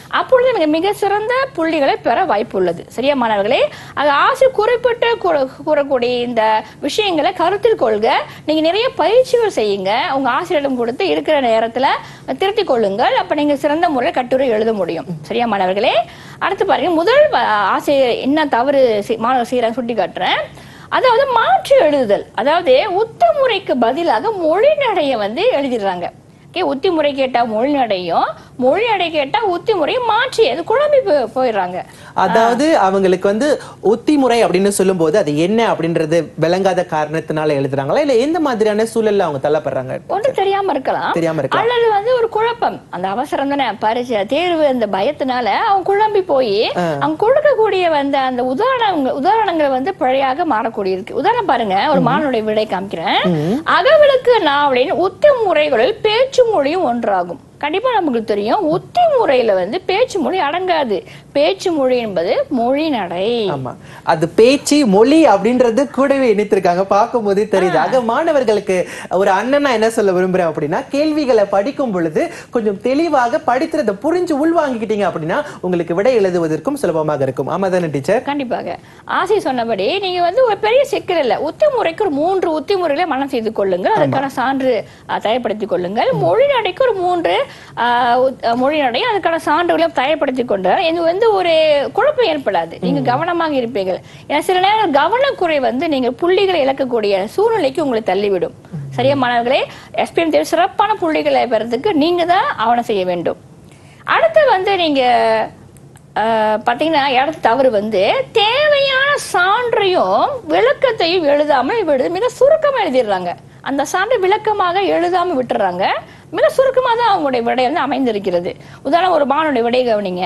அப்பொழுது மிக மிக சிறந்த புள்ளிகளை பெற வாய்ப்பு உள்ளது சரியா மாணவர்களே அது ஆசிரியர் குறிப்பிட்டு கூற- கூறக்கூடிய இந்த விஷயங்களை கருத்தில் கொள்க நீங்க நிறைய பயிற்சிகள் செய்யுங்க உங்க ஆசிரியரிடம் கொடுத்து இருக்கிற நேரத்துல திருத்திக் கொள்ளுங்கள் அப்ப நீங்க சிறந்த முறையில் கட்டுரை எழுத முடியும் சரியா மாணவர்களே அடுத்து பாருங்க முதல் வ- ஆசிரியர் என்ன தவறு செய்- மாணவர் செய்யறாங்க சுட்டி காட்டுறேன் அதாவது மாற்றி எழுதுதல் அதாவது உத்தமுறைக்கு பதிலாக மொழி நடைய வந்து எழுதிடுறாங்க ஓகே உத்தி முறை கேட்டா மொழி நடையும் மொழி நடை கேட்டா உத்தி முறையும் மாற்றி அது குழம்பி போ- போயிடுறாங்க அதாவது அவங்களுக்கு வந்து உத்திமுறை அப்படின்னு சொல்லும்போது அது என்ன அப்படின்றது விளங்காத காரணத்தினால எழுதுறாங்களா இல்ல எந்த மாதிரியான சூழல்ல அவங்க தள்ளப்படுறாங்க ஒன்று தெரியாம இருக்கலாம் தெரியாம இருக்கலாம். அல்லது வந்து ஒரு குழப்பம் அந்த அவசரம் தானே பரிசு தேர்வு அந்த பயத்தினால அவன் குழம்பி போய் அவங்க கொடுக்கக்கூடிய வந்து அந்த உதாரணங்கள் உதாரணங்கள் வந்து பிழையாக மாறக்கூடிய இருக்கு உதாரணம் பாருங்க ஒரு மாணவனுடைய விடை காமிக்கிறேன் அகவிழுக்கு நாவலின் உத்தி முறைகளில் பேச்சு மொழியும் ஒன்றாகும் கண்டிப்பா நமக்கு தெரியும் உத்தி முறையில வந்து பேச்சு மொழி அடங்காது பேச்சு மொழி என்பது மொழி நடை ஆமா அது பேச்சு மொழி அப்படின்றது கூடவே இணைத்திருக்காங்க பார்க்கும் போதே தெரியுது ஆக மாணவர்களுக்கு ஒரு அண்ணனா என்ன சொல்ல விரும்புறேன் அப்படின்னா கேள்விகளை படிக்கும் பொழுது கொஞ்சம் தெளிவாக படிக்கிறத புரிஞ்சு உள்வாங்கிக்கிட்டீங்க அப்படின்னா உங்களுக்கு விடை எழுதுவதற்கும் சுலபமாக இருக்கும் ஆமா தானே டீச்சர் கண்டிப்பாக ஆசை சொன்னபடி நீங்க வந்து ஒரு பெரிய சிக்கல் இல்ல உத்தி முறைக்கு ஒரு மூன்று உத்தி முறைகளை மனம் செய்து கொள்ளுங்கள் அதுக்கான சான்று அஹ், தயார்படுத்திக் கொள்ளுங்கள் மொழி நடைக்கு ஒரு மூன்று அஹ், உத்- அஹ், மொழி நடை அதுக்கான சான்றுகளை தயார்படுத்திக் கொண்டால் இது வந்து ஒரு குழப்பம் ஏற்படாது நீங்க கவனமாக இருப்பீர்கள் ஏன்னா சில நேரம் கவனக்குறை வந்து நீங்க புள்ளிகளை இழக்கக்கூடிய சூழ்நிலைக்கு உங்களை தள்ளிவிடும் சரியா மாணவர்களே எஸ்பிஎம் தேர்வு சிறப்பான புள்ளிகளை பெறதுக்கு நீங்க தான் ஆவணம் செய்ய வேண்டும் அடுத்து வந்து நீங்க அஹ், பாத்தீங்கன்னா இடத்து தவறு வந்து தேவையான சான்றையும் விளக்கத்தையும் எழுதாமல் விடு மிக சுருக்கமா எழுதிடுறாங்க அந்த சான்று விளக்கமாக எழுதாம விட்டுறாங்க மிக சுருக்கமா தான் அவங்களுடைய விடை வந்து அமைந்திருக்கிறது உதாரணம் ஒரு மானுடைய விடை கவனிங்க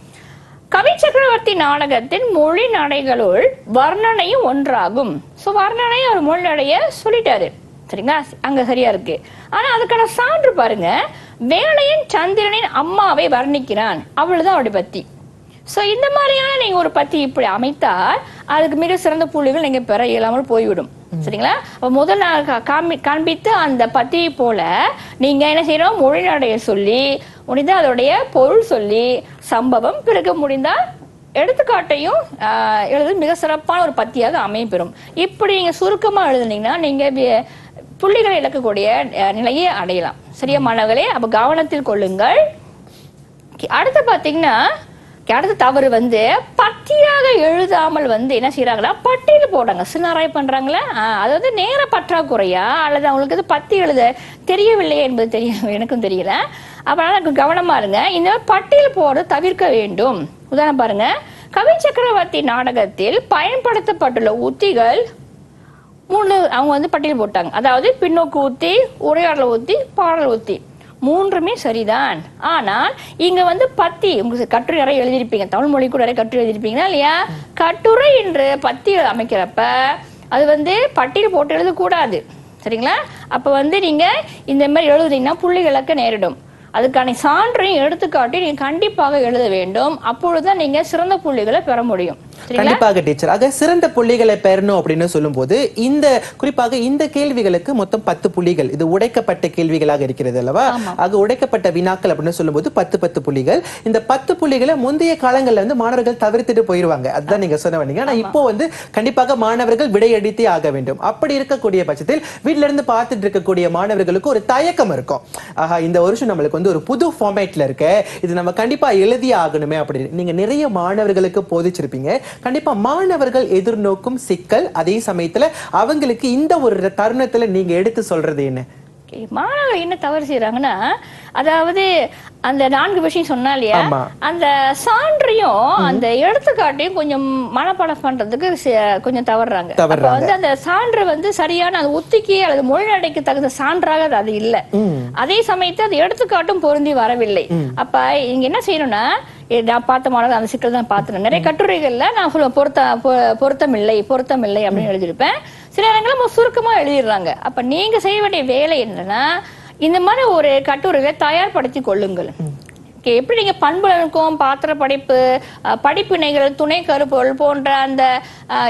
கவி சக்கரவர்த்தி நாடகத்தின் மொழி நடைகளுள் வர்ணனையும் ஒன்றாகும் சோ வர்ணனை ஒரு மொழி நடைய சொல்லிட்டாரு சரிங்களா அங்க சரியா இருக்கு ஆனா அதுக்கான சான்று பாருங்க வேலையின் சந்திரனின் அம்மாவை வர்ணிக்கிறான் அவ்வளவுதான் அவருடைய பத்தி சோ இந்த மாதிரியான நீங்க ஒரு பத்தி இப்படி அமைத்தால் அதுக்கு மிக சிறந்த புள்ளிகள் நீங்க பெற இயலாமல் போய்விடும் சரிங்களா அப்ப முதல் நான் கா- காமி காண்பித்த அந்த பத்தியை போல நீங்க என்ன செய்யணும் மொழி நடைய சொல்லி முடிந்தா அதோடைய பொருள் சொல்லி சம்பவம் பிறகு முடிந்தால் எடுத்துக்காட்டையும் ஆஹ், எழுத மிக சிறப்பான ஒரு பத்தியாக அமையப்பெறும் இப்படி நீங்க சுருக்கமா எழுதுனீங்கன்னா நீங்க வி- புள்ளிகளை இழக்கக்கூடிய அஹ், நிலையை அடையலாம் சரியா மாணவர்களே அப்ப கவனத்தில் கொள்ளுங்கள் Okay, அடுத்து பாத்தீங்கன்னா okay, அடுத்த தவறு வந்து பத்தியாக எழுதாமல் வந்து என்ன செய்யறாங்கன்னா பட்டியல் போடுறாங்க சின்னராய் பண்றாங்களா ஆஹ், அது வந்து நேர பற்றாக்குறையா அல்லது அவங்களுக்கு இது பத்தி எழுத தெரியவில்லையே என்பது தெரிய எனக்கும் தெரியல அதனால எனக்கு கவனமா இருங்க இந்த மாதிரி பட்டியல் போடுறது தவிர்க்க வேண்டும் உதாரணம் பாருங்க கவி சக்கரவர்த்தி நாடகத்தில் பயன்படுத்தப்பட்டுள்ள உத்திகள் மூணு அவங்க வந்து பட்டியல் போட்டாங்க அதாவது பின்னோக்கு ஊத்தி உரையாடல் ஊத்தி பாடல் ஊத்தி மூன்றுமே சரிதான் ஆனால் இங்க வந்து பத்தி உங்களுக்கு கட்டுரை நிறைய எழுதியிருப்பீங்க தமிழ் மொழி கூட நிறைய கட்டுரை எழுதியிருப்பீங்களா இல்லையா கட்டுரை என்று பத்தி அமைக்கிறப்ப அது வந்து பட்டியல் போட்டு எழுதக்கூடாது சரிங்களா அப்ப வந்து நீங்க இந்த மாதிரி எழுதுனீங்கன்னா புள்ளிகளுக்கு நேரிடும் அதுக்கான சான்றையும் எடுத்துக்காட்டி நீங்க கண்டிப்பாக எழுத வேண்டும் அப்பொழுதுதான் நீங்க சிறந்த புள்ளிகளை பெற முடியும் சரிங்களா கண்டிப்பாக டீச்சர் ஆக சிறந்த புள்ளிகளை பெறணும் அப்படின்னு சொல்லும்போது இந்த குறிப்பாக இந்த கேள்விகளுக்கு மொத்தம் பத்து புள்ளிகள் இது உடைக்கப்பட்ட கேள்விகளாக இருக்கிறது அல்லவா ஆக உடைக்கப்பட்ட வினாக்கள் அப்படின்னு சொல்லும்போது பத்து பத்து புள்ளிகள் இந்த பத்து புள்ளிகளை முந்தைய காலங்கள்ல வந்து மாணவர்கள் தவிர்த்துட்டு போயிருவாங்க அதுதான் நீங்க சொன்ன வந்தீங்க ஆனா இப்போ வந்து கண்டிப்பாக மாணவர்கள் விடையடித்தே ஆக வேண்டும் அப்படி இருக்கக்கூடிய பட்சத்தில் வீட்ல இருந்து பார்த்துட்டு இருக்கக்கூடிய மாணவர்களுக்கு ஒரு தயக்கம் இருக்கும் ஆஹா இந்த வருஷம் நம்மளுக்கு வந்து ஒரு புது ஃபார்மேட்ல இருக்கு இது நம்ம கண்டிப்பா எழுதி ஆகணுமே அப்படின்னு நீங்க நிறைய மாணவர்களுக்கு போதிச்சிருப்பீங்க கண்டிப்பா மாணவர்கள் எதிர்நோக்கும் சிக்கல் அதே சமயத்துல அவங்களுக்கு இந்த ஒரு தருணத்துல நீங்க எடுத்து சொல்றது என்ன Okay, மாணவர்கள் என்ன தவறு செய்யறாங்கன்னா அதாவது அந்த நான்கு விஷயம் சொன்னா இல்லையா ஆமா. அந்த சான்றையும் அந்த எடுத்துக்காட்டையும் கொஞ்சம் மனப்பாடம் பண்றதுக்கு சி- கொஞ்சம் தவறுறாங்க அப்ப தவறுறாங்க. வந்து அந்த சான்று வந்து சரியான அந்த உத்திக்கு அல்லது மொழிநடைக்கு தகுந்த சான்றாக அது- அது இல்ல அதே சமயத்துல அந்த எடுத்துக்காட்டும் பொருந்தி வரவில்லை அப்ப இங்க என்ன செய்யணும்னா இது நான் பார்த்த மாணவர் அந்த சிக்கல் தான் பார்த்தேன் நிறைய கட்டுரைகள்ல நான் சொல்லுவேன் பொருத்த பொ- பொருத்தம் இல்லை பொருத்தம் இல்லை அப்படின்னு எழுதியிருப்பேன் சில இடங்கள்ல ரொம்ப சுருக்கமா எழுதிடுறாங்க அப்ப நீங்க செய்ய வேண்டிய வேலை என்னன்னா இந்த மாதிரி ஒரு கட்டுரைகளை தயார்படுத்தி கொள்ளுங்கள் Okay, எப்படி நீங்க பண்புலனுக்கும் பாத்திர படைப்பு அஹ், படிப்பினைகள் துணை கருப்பொருள் போன்ற அந்த அஹ், இலக்கிய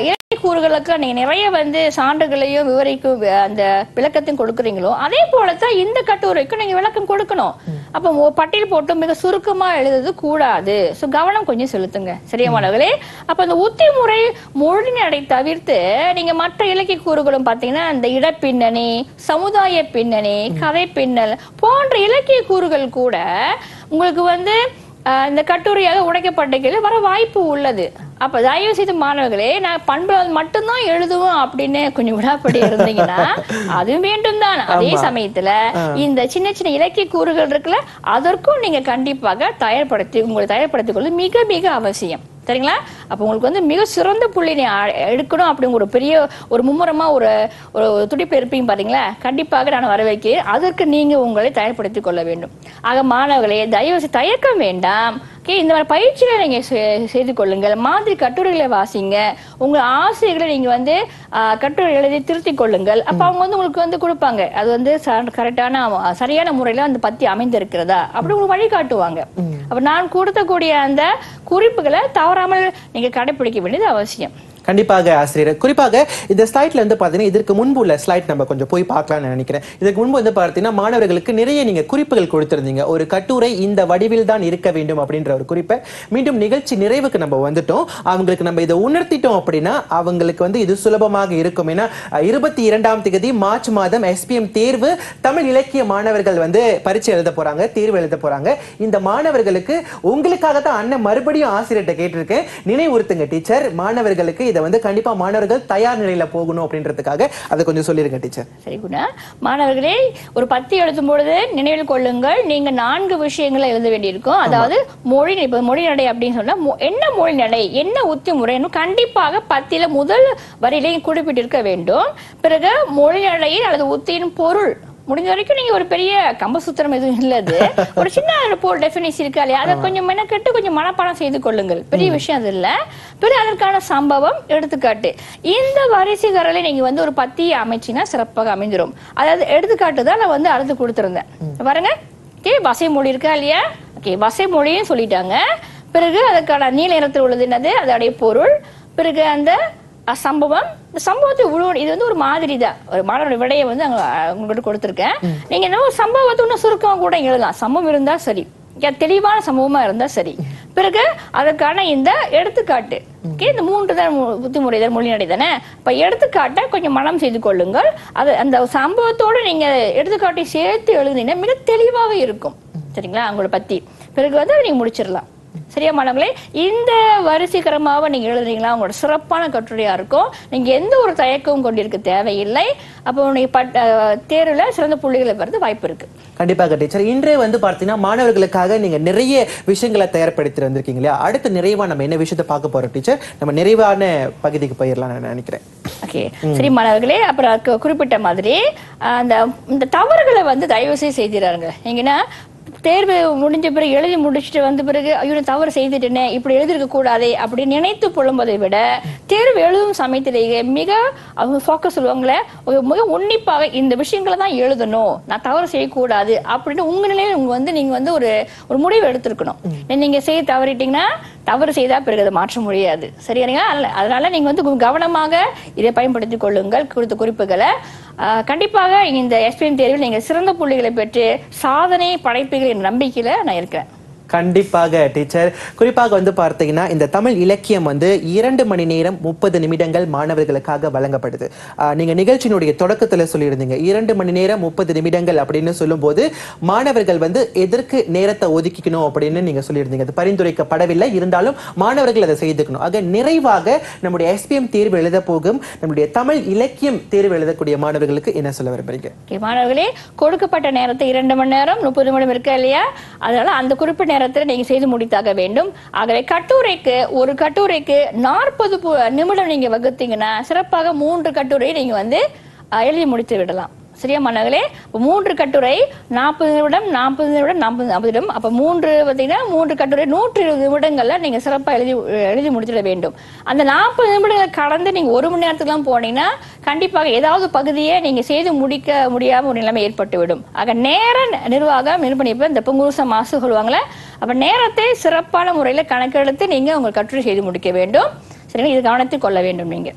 கூறுகளுக்கு நீங்க நிறைய வந்து சான்றுகளையும் விவரிக்கும் வி- அந்த விளக்கத்தையும் கொடுக்குறீங்களோ அதே போலத்தான் இந்த கட்டுரைக்கும் நீங்க விளக்கம் கொடுக்கணும் அப்ப ஒ- பட்டியல் போட்டு மிக சுருக்கமா எழுதுறது கூடாது சோ கவனம் கொஞ்சம் செலுத்துங்க சரியா மாணவர்களே அப்ப அந்த உத்தி முறை மொழிநடை தவிர்த்து நீங்க மற்ற இலக்கிய கூறுகளும் பாத்தீங்கன்னா இந்த இடப்பின்னணி சமுதாய பின்னணி கதை பின்னல் போன்ற இலக்கிய கூறுகள் கூட உங்களுக்கு வந்து ஆஹ், இந்த கட்டுரையாக உடைக்கப்பட்டிருக்கிறது வர வாய்ப்பு உள்ளது அப்ப தயவு செய்து மாணவர்களே நான் பண்புகள் மட்டும்தான் எழுதுவோம் அப்படின்னு கொஞ்சம் விடாப்படி இருந்தீங்கன்னா அதுவும் வேண்டும் தான் அதே சமயத்துல இந்த சின்ன சின்ன இலக்கிய கூறுகள் இருக்குல்ல அதற்கும் நீங்க கண்டிப்பாக தயார்படுத்தி உங்களை தயார்படுத்திக் கொள்வது மிக மிக அவசியம் சரிங்களா அப்ப உங்களுக்கு வந்து மிக சிறந்த புள்ளி நீ அ- எடுக்கணும் அப்படிங்கிற ஒரு பெரிய ஒரு மும்முரமா ஒரு ஒரு துடிப்பு இருப்பீங்க பாத்தீங்களா கண்டிப்பாக நான் வரவேற்கிறேன் அதற்கு நீங்க உங்களை தயார்படுத்திக் கொள்ள வேண்டும் ஆக மாணவர்களே தயவு செய்து தயக்கம் வேண்டாம் ஓகே இந்த மாதிரி பயிற்சிகளை நீங்க செ- செய்து கொள்ளுங்கள் மாதிரி கட்டுரைகளை வாசிங்க உங்க ஆசிரியர்களை நீங்க வந்து ஆ, கட்டுரை எழுதி திருத்திக் கொள்ளுங்கள் அப்ப அவங்க வந்து உங்களுக்கு வந்து கொடுப்பாங்க அது வந்து கரெக்டான சரியான முறையில அந்த பத்தி அமைந்திருக்கிறதா அப்படி உங்களுக்கு வழிகாட்டுவாங்க அப்ப நான் கொடுத்தக்கூடிய அந்த குறிப்புகளை தவறாமல் நீங்க கடைபிடிக்க வேண்டியது அவசியம் கண்டிப்பாக ஆசிரியர் குறிப்பாக இந்த ஸ்லைட்ல வந்து பாத்தீங்கன்னா இதற்கு முன்பு உள்ள ஸ்லைட் நம்ம கொஞ்சம் போய் பார்க்கலாம்னு நினைக்கிறேன் இதற்கு முன்பு வந்து பார்த்தீங்கன்னா மாணவர்களுக்கு நிறைய நீங்க குறிப்புகள் கொடுத்திருந்தீங்க ஒரு கட்டுரை இந்த வடிவில் தான் இருக்க வேண்டும் அப்படின்ற ஒரு குறிப்பை மீண்டும் நிகழ்ச்சி நிறைவுக்கு நம்ம வந்துட்டோம் அவங்களுக்கு நம்ம இதை உணர்த்திட்டோம் அப்படின்னா அவங்களுக்கு வந்து இது சுலபமாக இருக்கும் ஏன்னா இருபத்தி இரண்டாம் தேதி மார்ச் மாதம் எஸ்பிஎம் தேர்வு தமிழ் இலக்கிய மாணவர்கள் வந்து பரீட்சை எழுத போறாங்க தேர்வு எழுத போறாங்க இந்த மாணவர்களுக்கு உங்களுக்காக தான் அண்ணன் மறுபடியும் ஆசிரியர்கிட்ட கேட்டிருக்கேன் நினைவுறுத்துங்க டீச்சர் மாணவர்களுக்கு இதை வந்து கண்டிப்பா மாணவர்கள் தயார் நிலையில போகணும் அப்படின்றதுக்காக அதை கொஞ்சம் சொல்லிருங்க டீச்சர் சரி குணா மாணவர்களே ஒரு பத்தி எழுதும் பொழுது நினைவில் கொள்ளுங்கள் நீங்க நான்கு விஷயங்களை எழுத வேண்டியிருக்கும் அதாவது மொழி இப்ப மொழி நடை அப்படின்னு சொன்னா மொ- என்ன மொழி நடை என்ன உத்தி முறைன்னு கண்டிப்பாக பத்தியில முதல் வரியிலையும் குறிப்பிட்டிருக்க வேண்டும் பிறகு மொழி நடையில் அல்லது உத்தியின் பொருள் முடிஞ்ச வரைக்கும் நீங்க ஒரு பெரிய கம்பசூத்திரம் எதுவும் இல்லது ஒரு சின்ன போல் டெபினிஷன் இருக்கா இல்லையா அதை கொஞ்சம் மெனக்கெட்டு கொஞ்சம் மனப்பாடம் செய்து கொள்ளுங்கள் பெரிய விஷயம் அது இல்ல பிறகு அதற்கான சம்பவம் எடுத்துக்காட்டு இந்த வரிசைகரலை நீங்க வந்து ஒரு பத்தி அமைச்சினா சிறப்பாக அமைந்துரும் அதாவது எடுத்துக்காட்டு தான் நான் வந்து அடுத்து கொடுத்திருந்தேன் பாருங்க ஓகே வசை மொழி இருக்கா இல்லையா ஓகே வசை மொழியும் சொல்லிட்டாங்க பிறகு அதுக்கான நீல நிறத்தில் உள்ளது என்னது அதோடைய பொருள் பிறகு அந்த அஹ், சம்பவம் இந்த சம்பவத்தை உழுவ இது வந்து ஒரு மாதிரி தான் ஒரு மாணவரோட விடையை வந்து அங்க அஹ், உங்களுக்கு கொடுத்துருக்கேன் நீங்க என்ன ஒரு சம்பவத்தை இன்னும் சுருக்கமா கூட இங்க எழுதலாம் சம்பவம் இருந்தா சரி ஏன் தெளிவான சம்பவமா இருந்தா சரி பிறகு அதற்கான இந்த எடுத்துக்காட்டு ஓகே இந்த மூன்று தான் மு- புத்திமுறை தான் மொழிநடை தானே இப்ப எடுத்துக்காட்டை கொஞ்சம் மனம் செய்து கொள்ளுங்கள் அது அந்த சம்பவத்தோட நீங்க எடுத்துக்காட்டை சேர்த்து எழுதுனீங்கன்னா மிக தெளிவாக இருக்கும் சரிங்களா அவங்கள பத்தி பிறகு வந்து அதை நீங்க முடிச்சிடலாம் சரியா மாணவர்களே இந்த வரிசைகரமாக நீங்க எழுதுறீங்களா உங்களோட சிறப்பான கட்டுரையா இருக்கும் நீங்க எந்த ஒரு தயக்கமும் கொண்டிருக்க தேவையில்லை அப்போ நீங்க பட் அஹ், தேர்வுல சிறந்த புள்ளிகளை பெறது வாய்ப்பு இருக்கு கண்டிப்பாக டீச்சர் இன்றே வந்து பார்த்தீங்கன்னா மாணவர்களுக்காக நீங்க நிறைய விஷயங்களை தயார்படுத்தி வந்திருக்கீங்க இல்லையா அடுத்து நிறைவா நம்ம என்ன விஷயத்தை பார்க்க போறோம் டீச்சர் நம்ம நிறைவான பகுதிக்கு போயிடலாம் நான் நினைக்கிறேன் ஓகே சரி மாணவர்களே அப்புறம் கு- குறிப்பிட்ட மாதிரி அஹ், அந்த இந்த தவறுகளை வந்து தயவு செய்து செய்திடாருங்க எங்கன்னா தேர்வு முடிஞ்ச பிறகு எழுதி முடிச்சுட்டு வந்த பிறகு ஐயோ நான் தவறு செய்துட்டேனே இப்படி எழுதிருக்க கூடாதே அப்படி நினைத்து புலம்பதை விட தேர்வு எழுதும் சமயத்திலேயே மிக அவங்க ஃபோக்கஸ் சொல்லுவாங்களே ஒரு மிக உன்னிப்பாக இந்த விஷயங்களை தான் எழுதணும் நான் தவறு செய்யக்கூடாது அப்படின்னு உங்க நிலையில உங்க வந்து நீங்க வந்து ஒரு ஒரு முடிவு எடுத்திருக்கணும் நீங்க செய்ய தவறிட்டீங்கன்னா தவறு செய்தா பிறகு அதை மாற்ற முடியாது சரியானுங்க அதனால- அதனால நீங்க வந்து கு- கவனமாக இதை பயன்படுத்திக் கொள்ளுங்கள் கொடுத்த குறிப்புகளை ஆஹ், கண்டிப்பாக இந்த எஸ்பிஎம் தேர்வில் நீங்க சிறந்த புள்ளிகளை பெற்று சாதனை படைப்பீர்கள் என்ற நம்பிக்கையில நான் இருக்கிறேன் கண்டிப்பாக டீச்சர் குறிப்பாக வந்து பார்த்தீங்கன்னா இந்த தமிழ் இலக்கியம் வந்து இரண்டு மணி நேரம் முப்பது நிமிடங்கள் மாணவர்களுக்காக வழங்கப்படுது ஆஹ் நீங்க நிகழ்ச்சியினுடைய தொடக்கத்துல சொல்லியிருந்தீங்க இரண்டு மணி நேரம் முப்பது நிமிடங்கள் அப்படின்னு சொல்லும்போது மாணவர்கள் வந்து எதற்கு நேரத்தை ஒதுக்கிக்கணும் அப்படின்னு நீங்க சொல்லியிருந்தீங்க அது பரிந்துரைக்கப்படவில்லை இருந்தாலும் மாணவர்கள் அதை செய்துக்கணும் ஆக நிறைவாக நம்முடைய எஸ்பிஎம் தேர்வு எழுத போகும் நம்முடைய தமிழ் இலக்கியம் தேர்வு எழுதக்கூடிய மாணவர்களுக்கு என்ன சொல்ல விரும்புறீங்க ஓகே, மாணவர்களே கொடுக்கப்பட்ட நேரத்தை இரண்டு மணி நேரம் முப்பது நிமிடம் இருக்கா இல்லையா அதனால அந்த குறிப்பிட்ட நேரத்தில் நீங்க செய்து முடித்தாக வேண்டும் ஆகவே கட்டுரைக்கு ஒரு கட்டுரைக்கு நாற்பது நிமிடம் நீங்க வகுத்தீங்கன்னா சிறப்பாக மூன்று கட்டுரையை நீங்க வந்து அஹ், எழுதி முடித்து விடலாம் சரியா மாணவர்களே அப்ப மூன்று கட்டுரை நாற்பது நிமிடம் நாற்பது நிமிடம் நாற்பது நாற்பது நிமிடம் அப்ப மூன்று பார்த்தீங்கன்னா மூன்று கட்டுரை நூற்றி இருபது நிமிடங்கள்ல நீங்க சிறப்பா எழுதி எழுதி முடிச்சிட வேண்டும் அந்த நாற்பது நிமிடங்கள் கடந்து நீங்க ஒரு மணி நேரத்துக்குலாம் போனீங்கன்னா கண்டிப்பாக ஏதாவது பகுதியை நீங்க செய்து முடிக்க முடியாம ஒரு நிலைமை ஏற்பட்டுவிடும் ஆக நேர நிர்வாகம் நிர்பணிப்பு இந்த பொங்குருச மாசு சொல்லுவாங்களே அப்ப நேரத்தை சிறப்பான முறையில கணக்கெடுத்து நீங்க உங்கள் கட்டுரை செய்து முடிக்க வேண்டும் சரிங்களா இது கவனத்தில் கொள்ள வேண்டும் நீங்க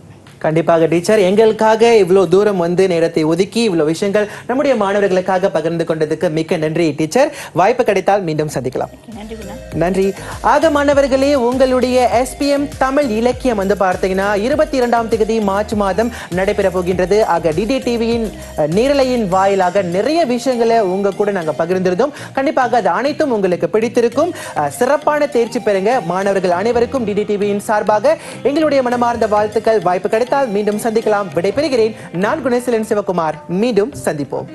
கண்டிப்பாக டீச்சர் எங்களுக்காக இவ்வளவு தூரம் வந்து நேரத்தை ஒதுக்கி இவ்வளவு விஷயங்கள் நம்முடைய மாணவர்களுக்காக பகிர்ந்து கொண்டதுக்கு மிக்க நன்றி டீச்சர் வாய்ப்பு கிடைத்தால் மீண்டும் சந்திக்கலாம் நன்றி குணா நன்றி ஆக மாணவர்களே உங்களுடைய எஸ்பிஎம் தமிழ் இலக்கியம் வந்து பார்த்தீங்கன்னா இருபத்தி இரண்டாம் தேதி மார்ச் மாதம் நடைபெற போகின்றது ஆக டிடி டிவியின் நேரலையின் வாயிலாக நிறைய விஷயங்களை உங்க கூட நாங்க பகிர்ந்திருந்தோம் கண்டிப்பாக அது அனைத்தும் உங்களுக்கு பிடித்திருக்கும் அஹ், சிறப்பான தேர்ச்சி பெறுங்க மாணவர்கள் அனைவருக்கும் டிடி டிவியின் சார்பாக எங்களுடைய மனமார்ந்த வாழ்த்துக்கள் வாய்ப்பு கிடைத்தால் மீண்டும் சந்திக்கலாம் விடைபெறுகிறேன் நான் குணசீலன் சிவகுமார் மீண்டும் சந்திப்போம்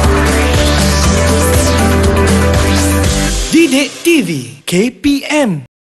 Didik TV KPM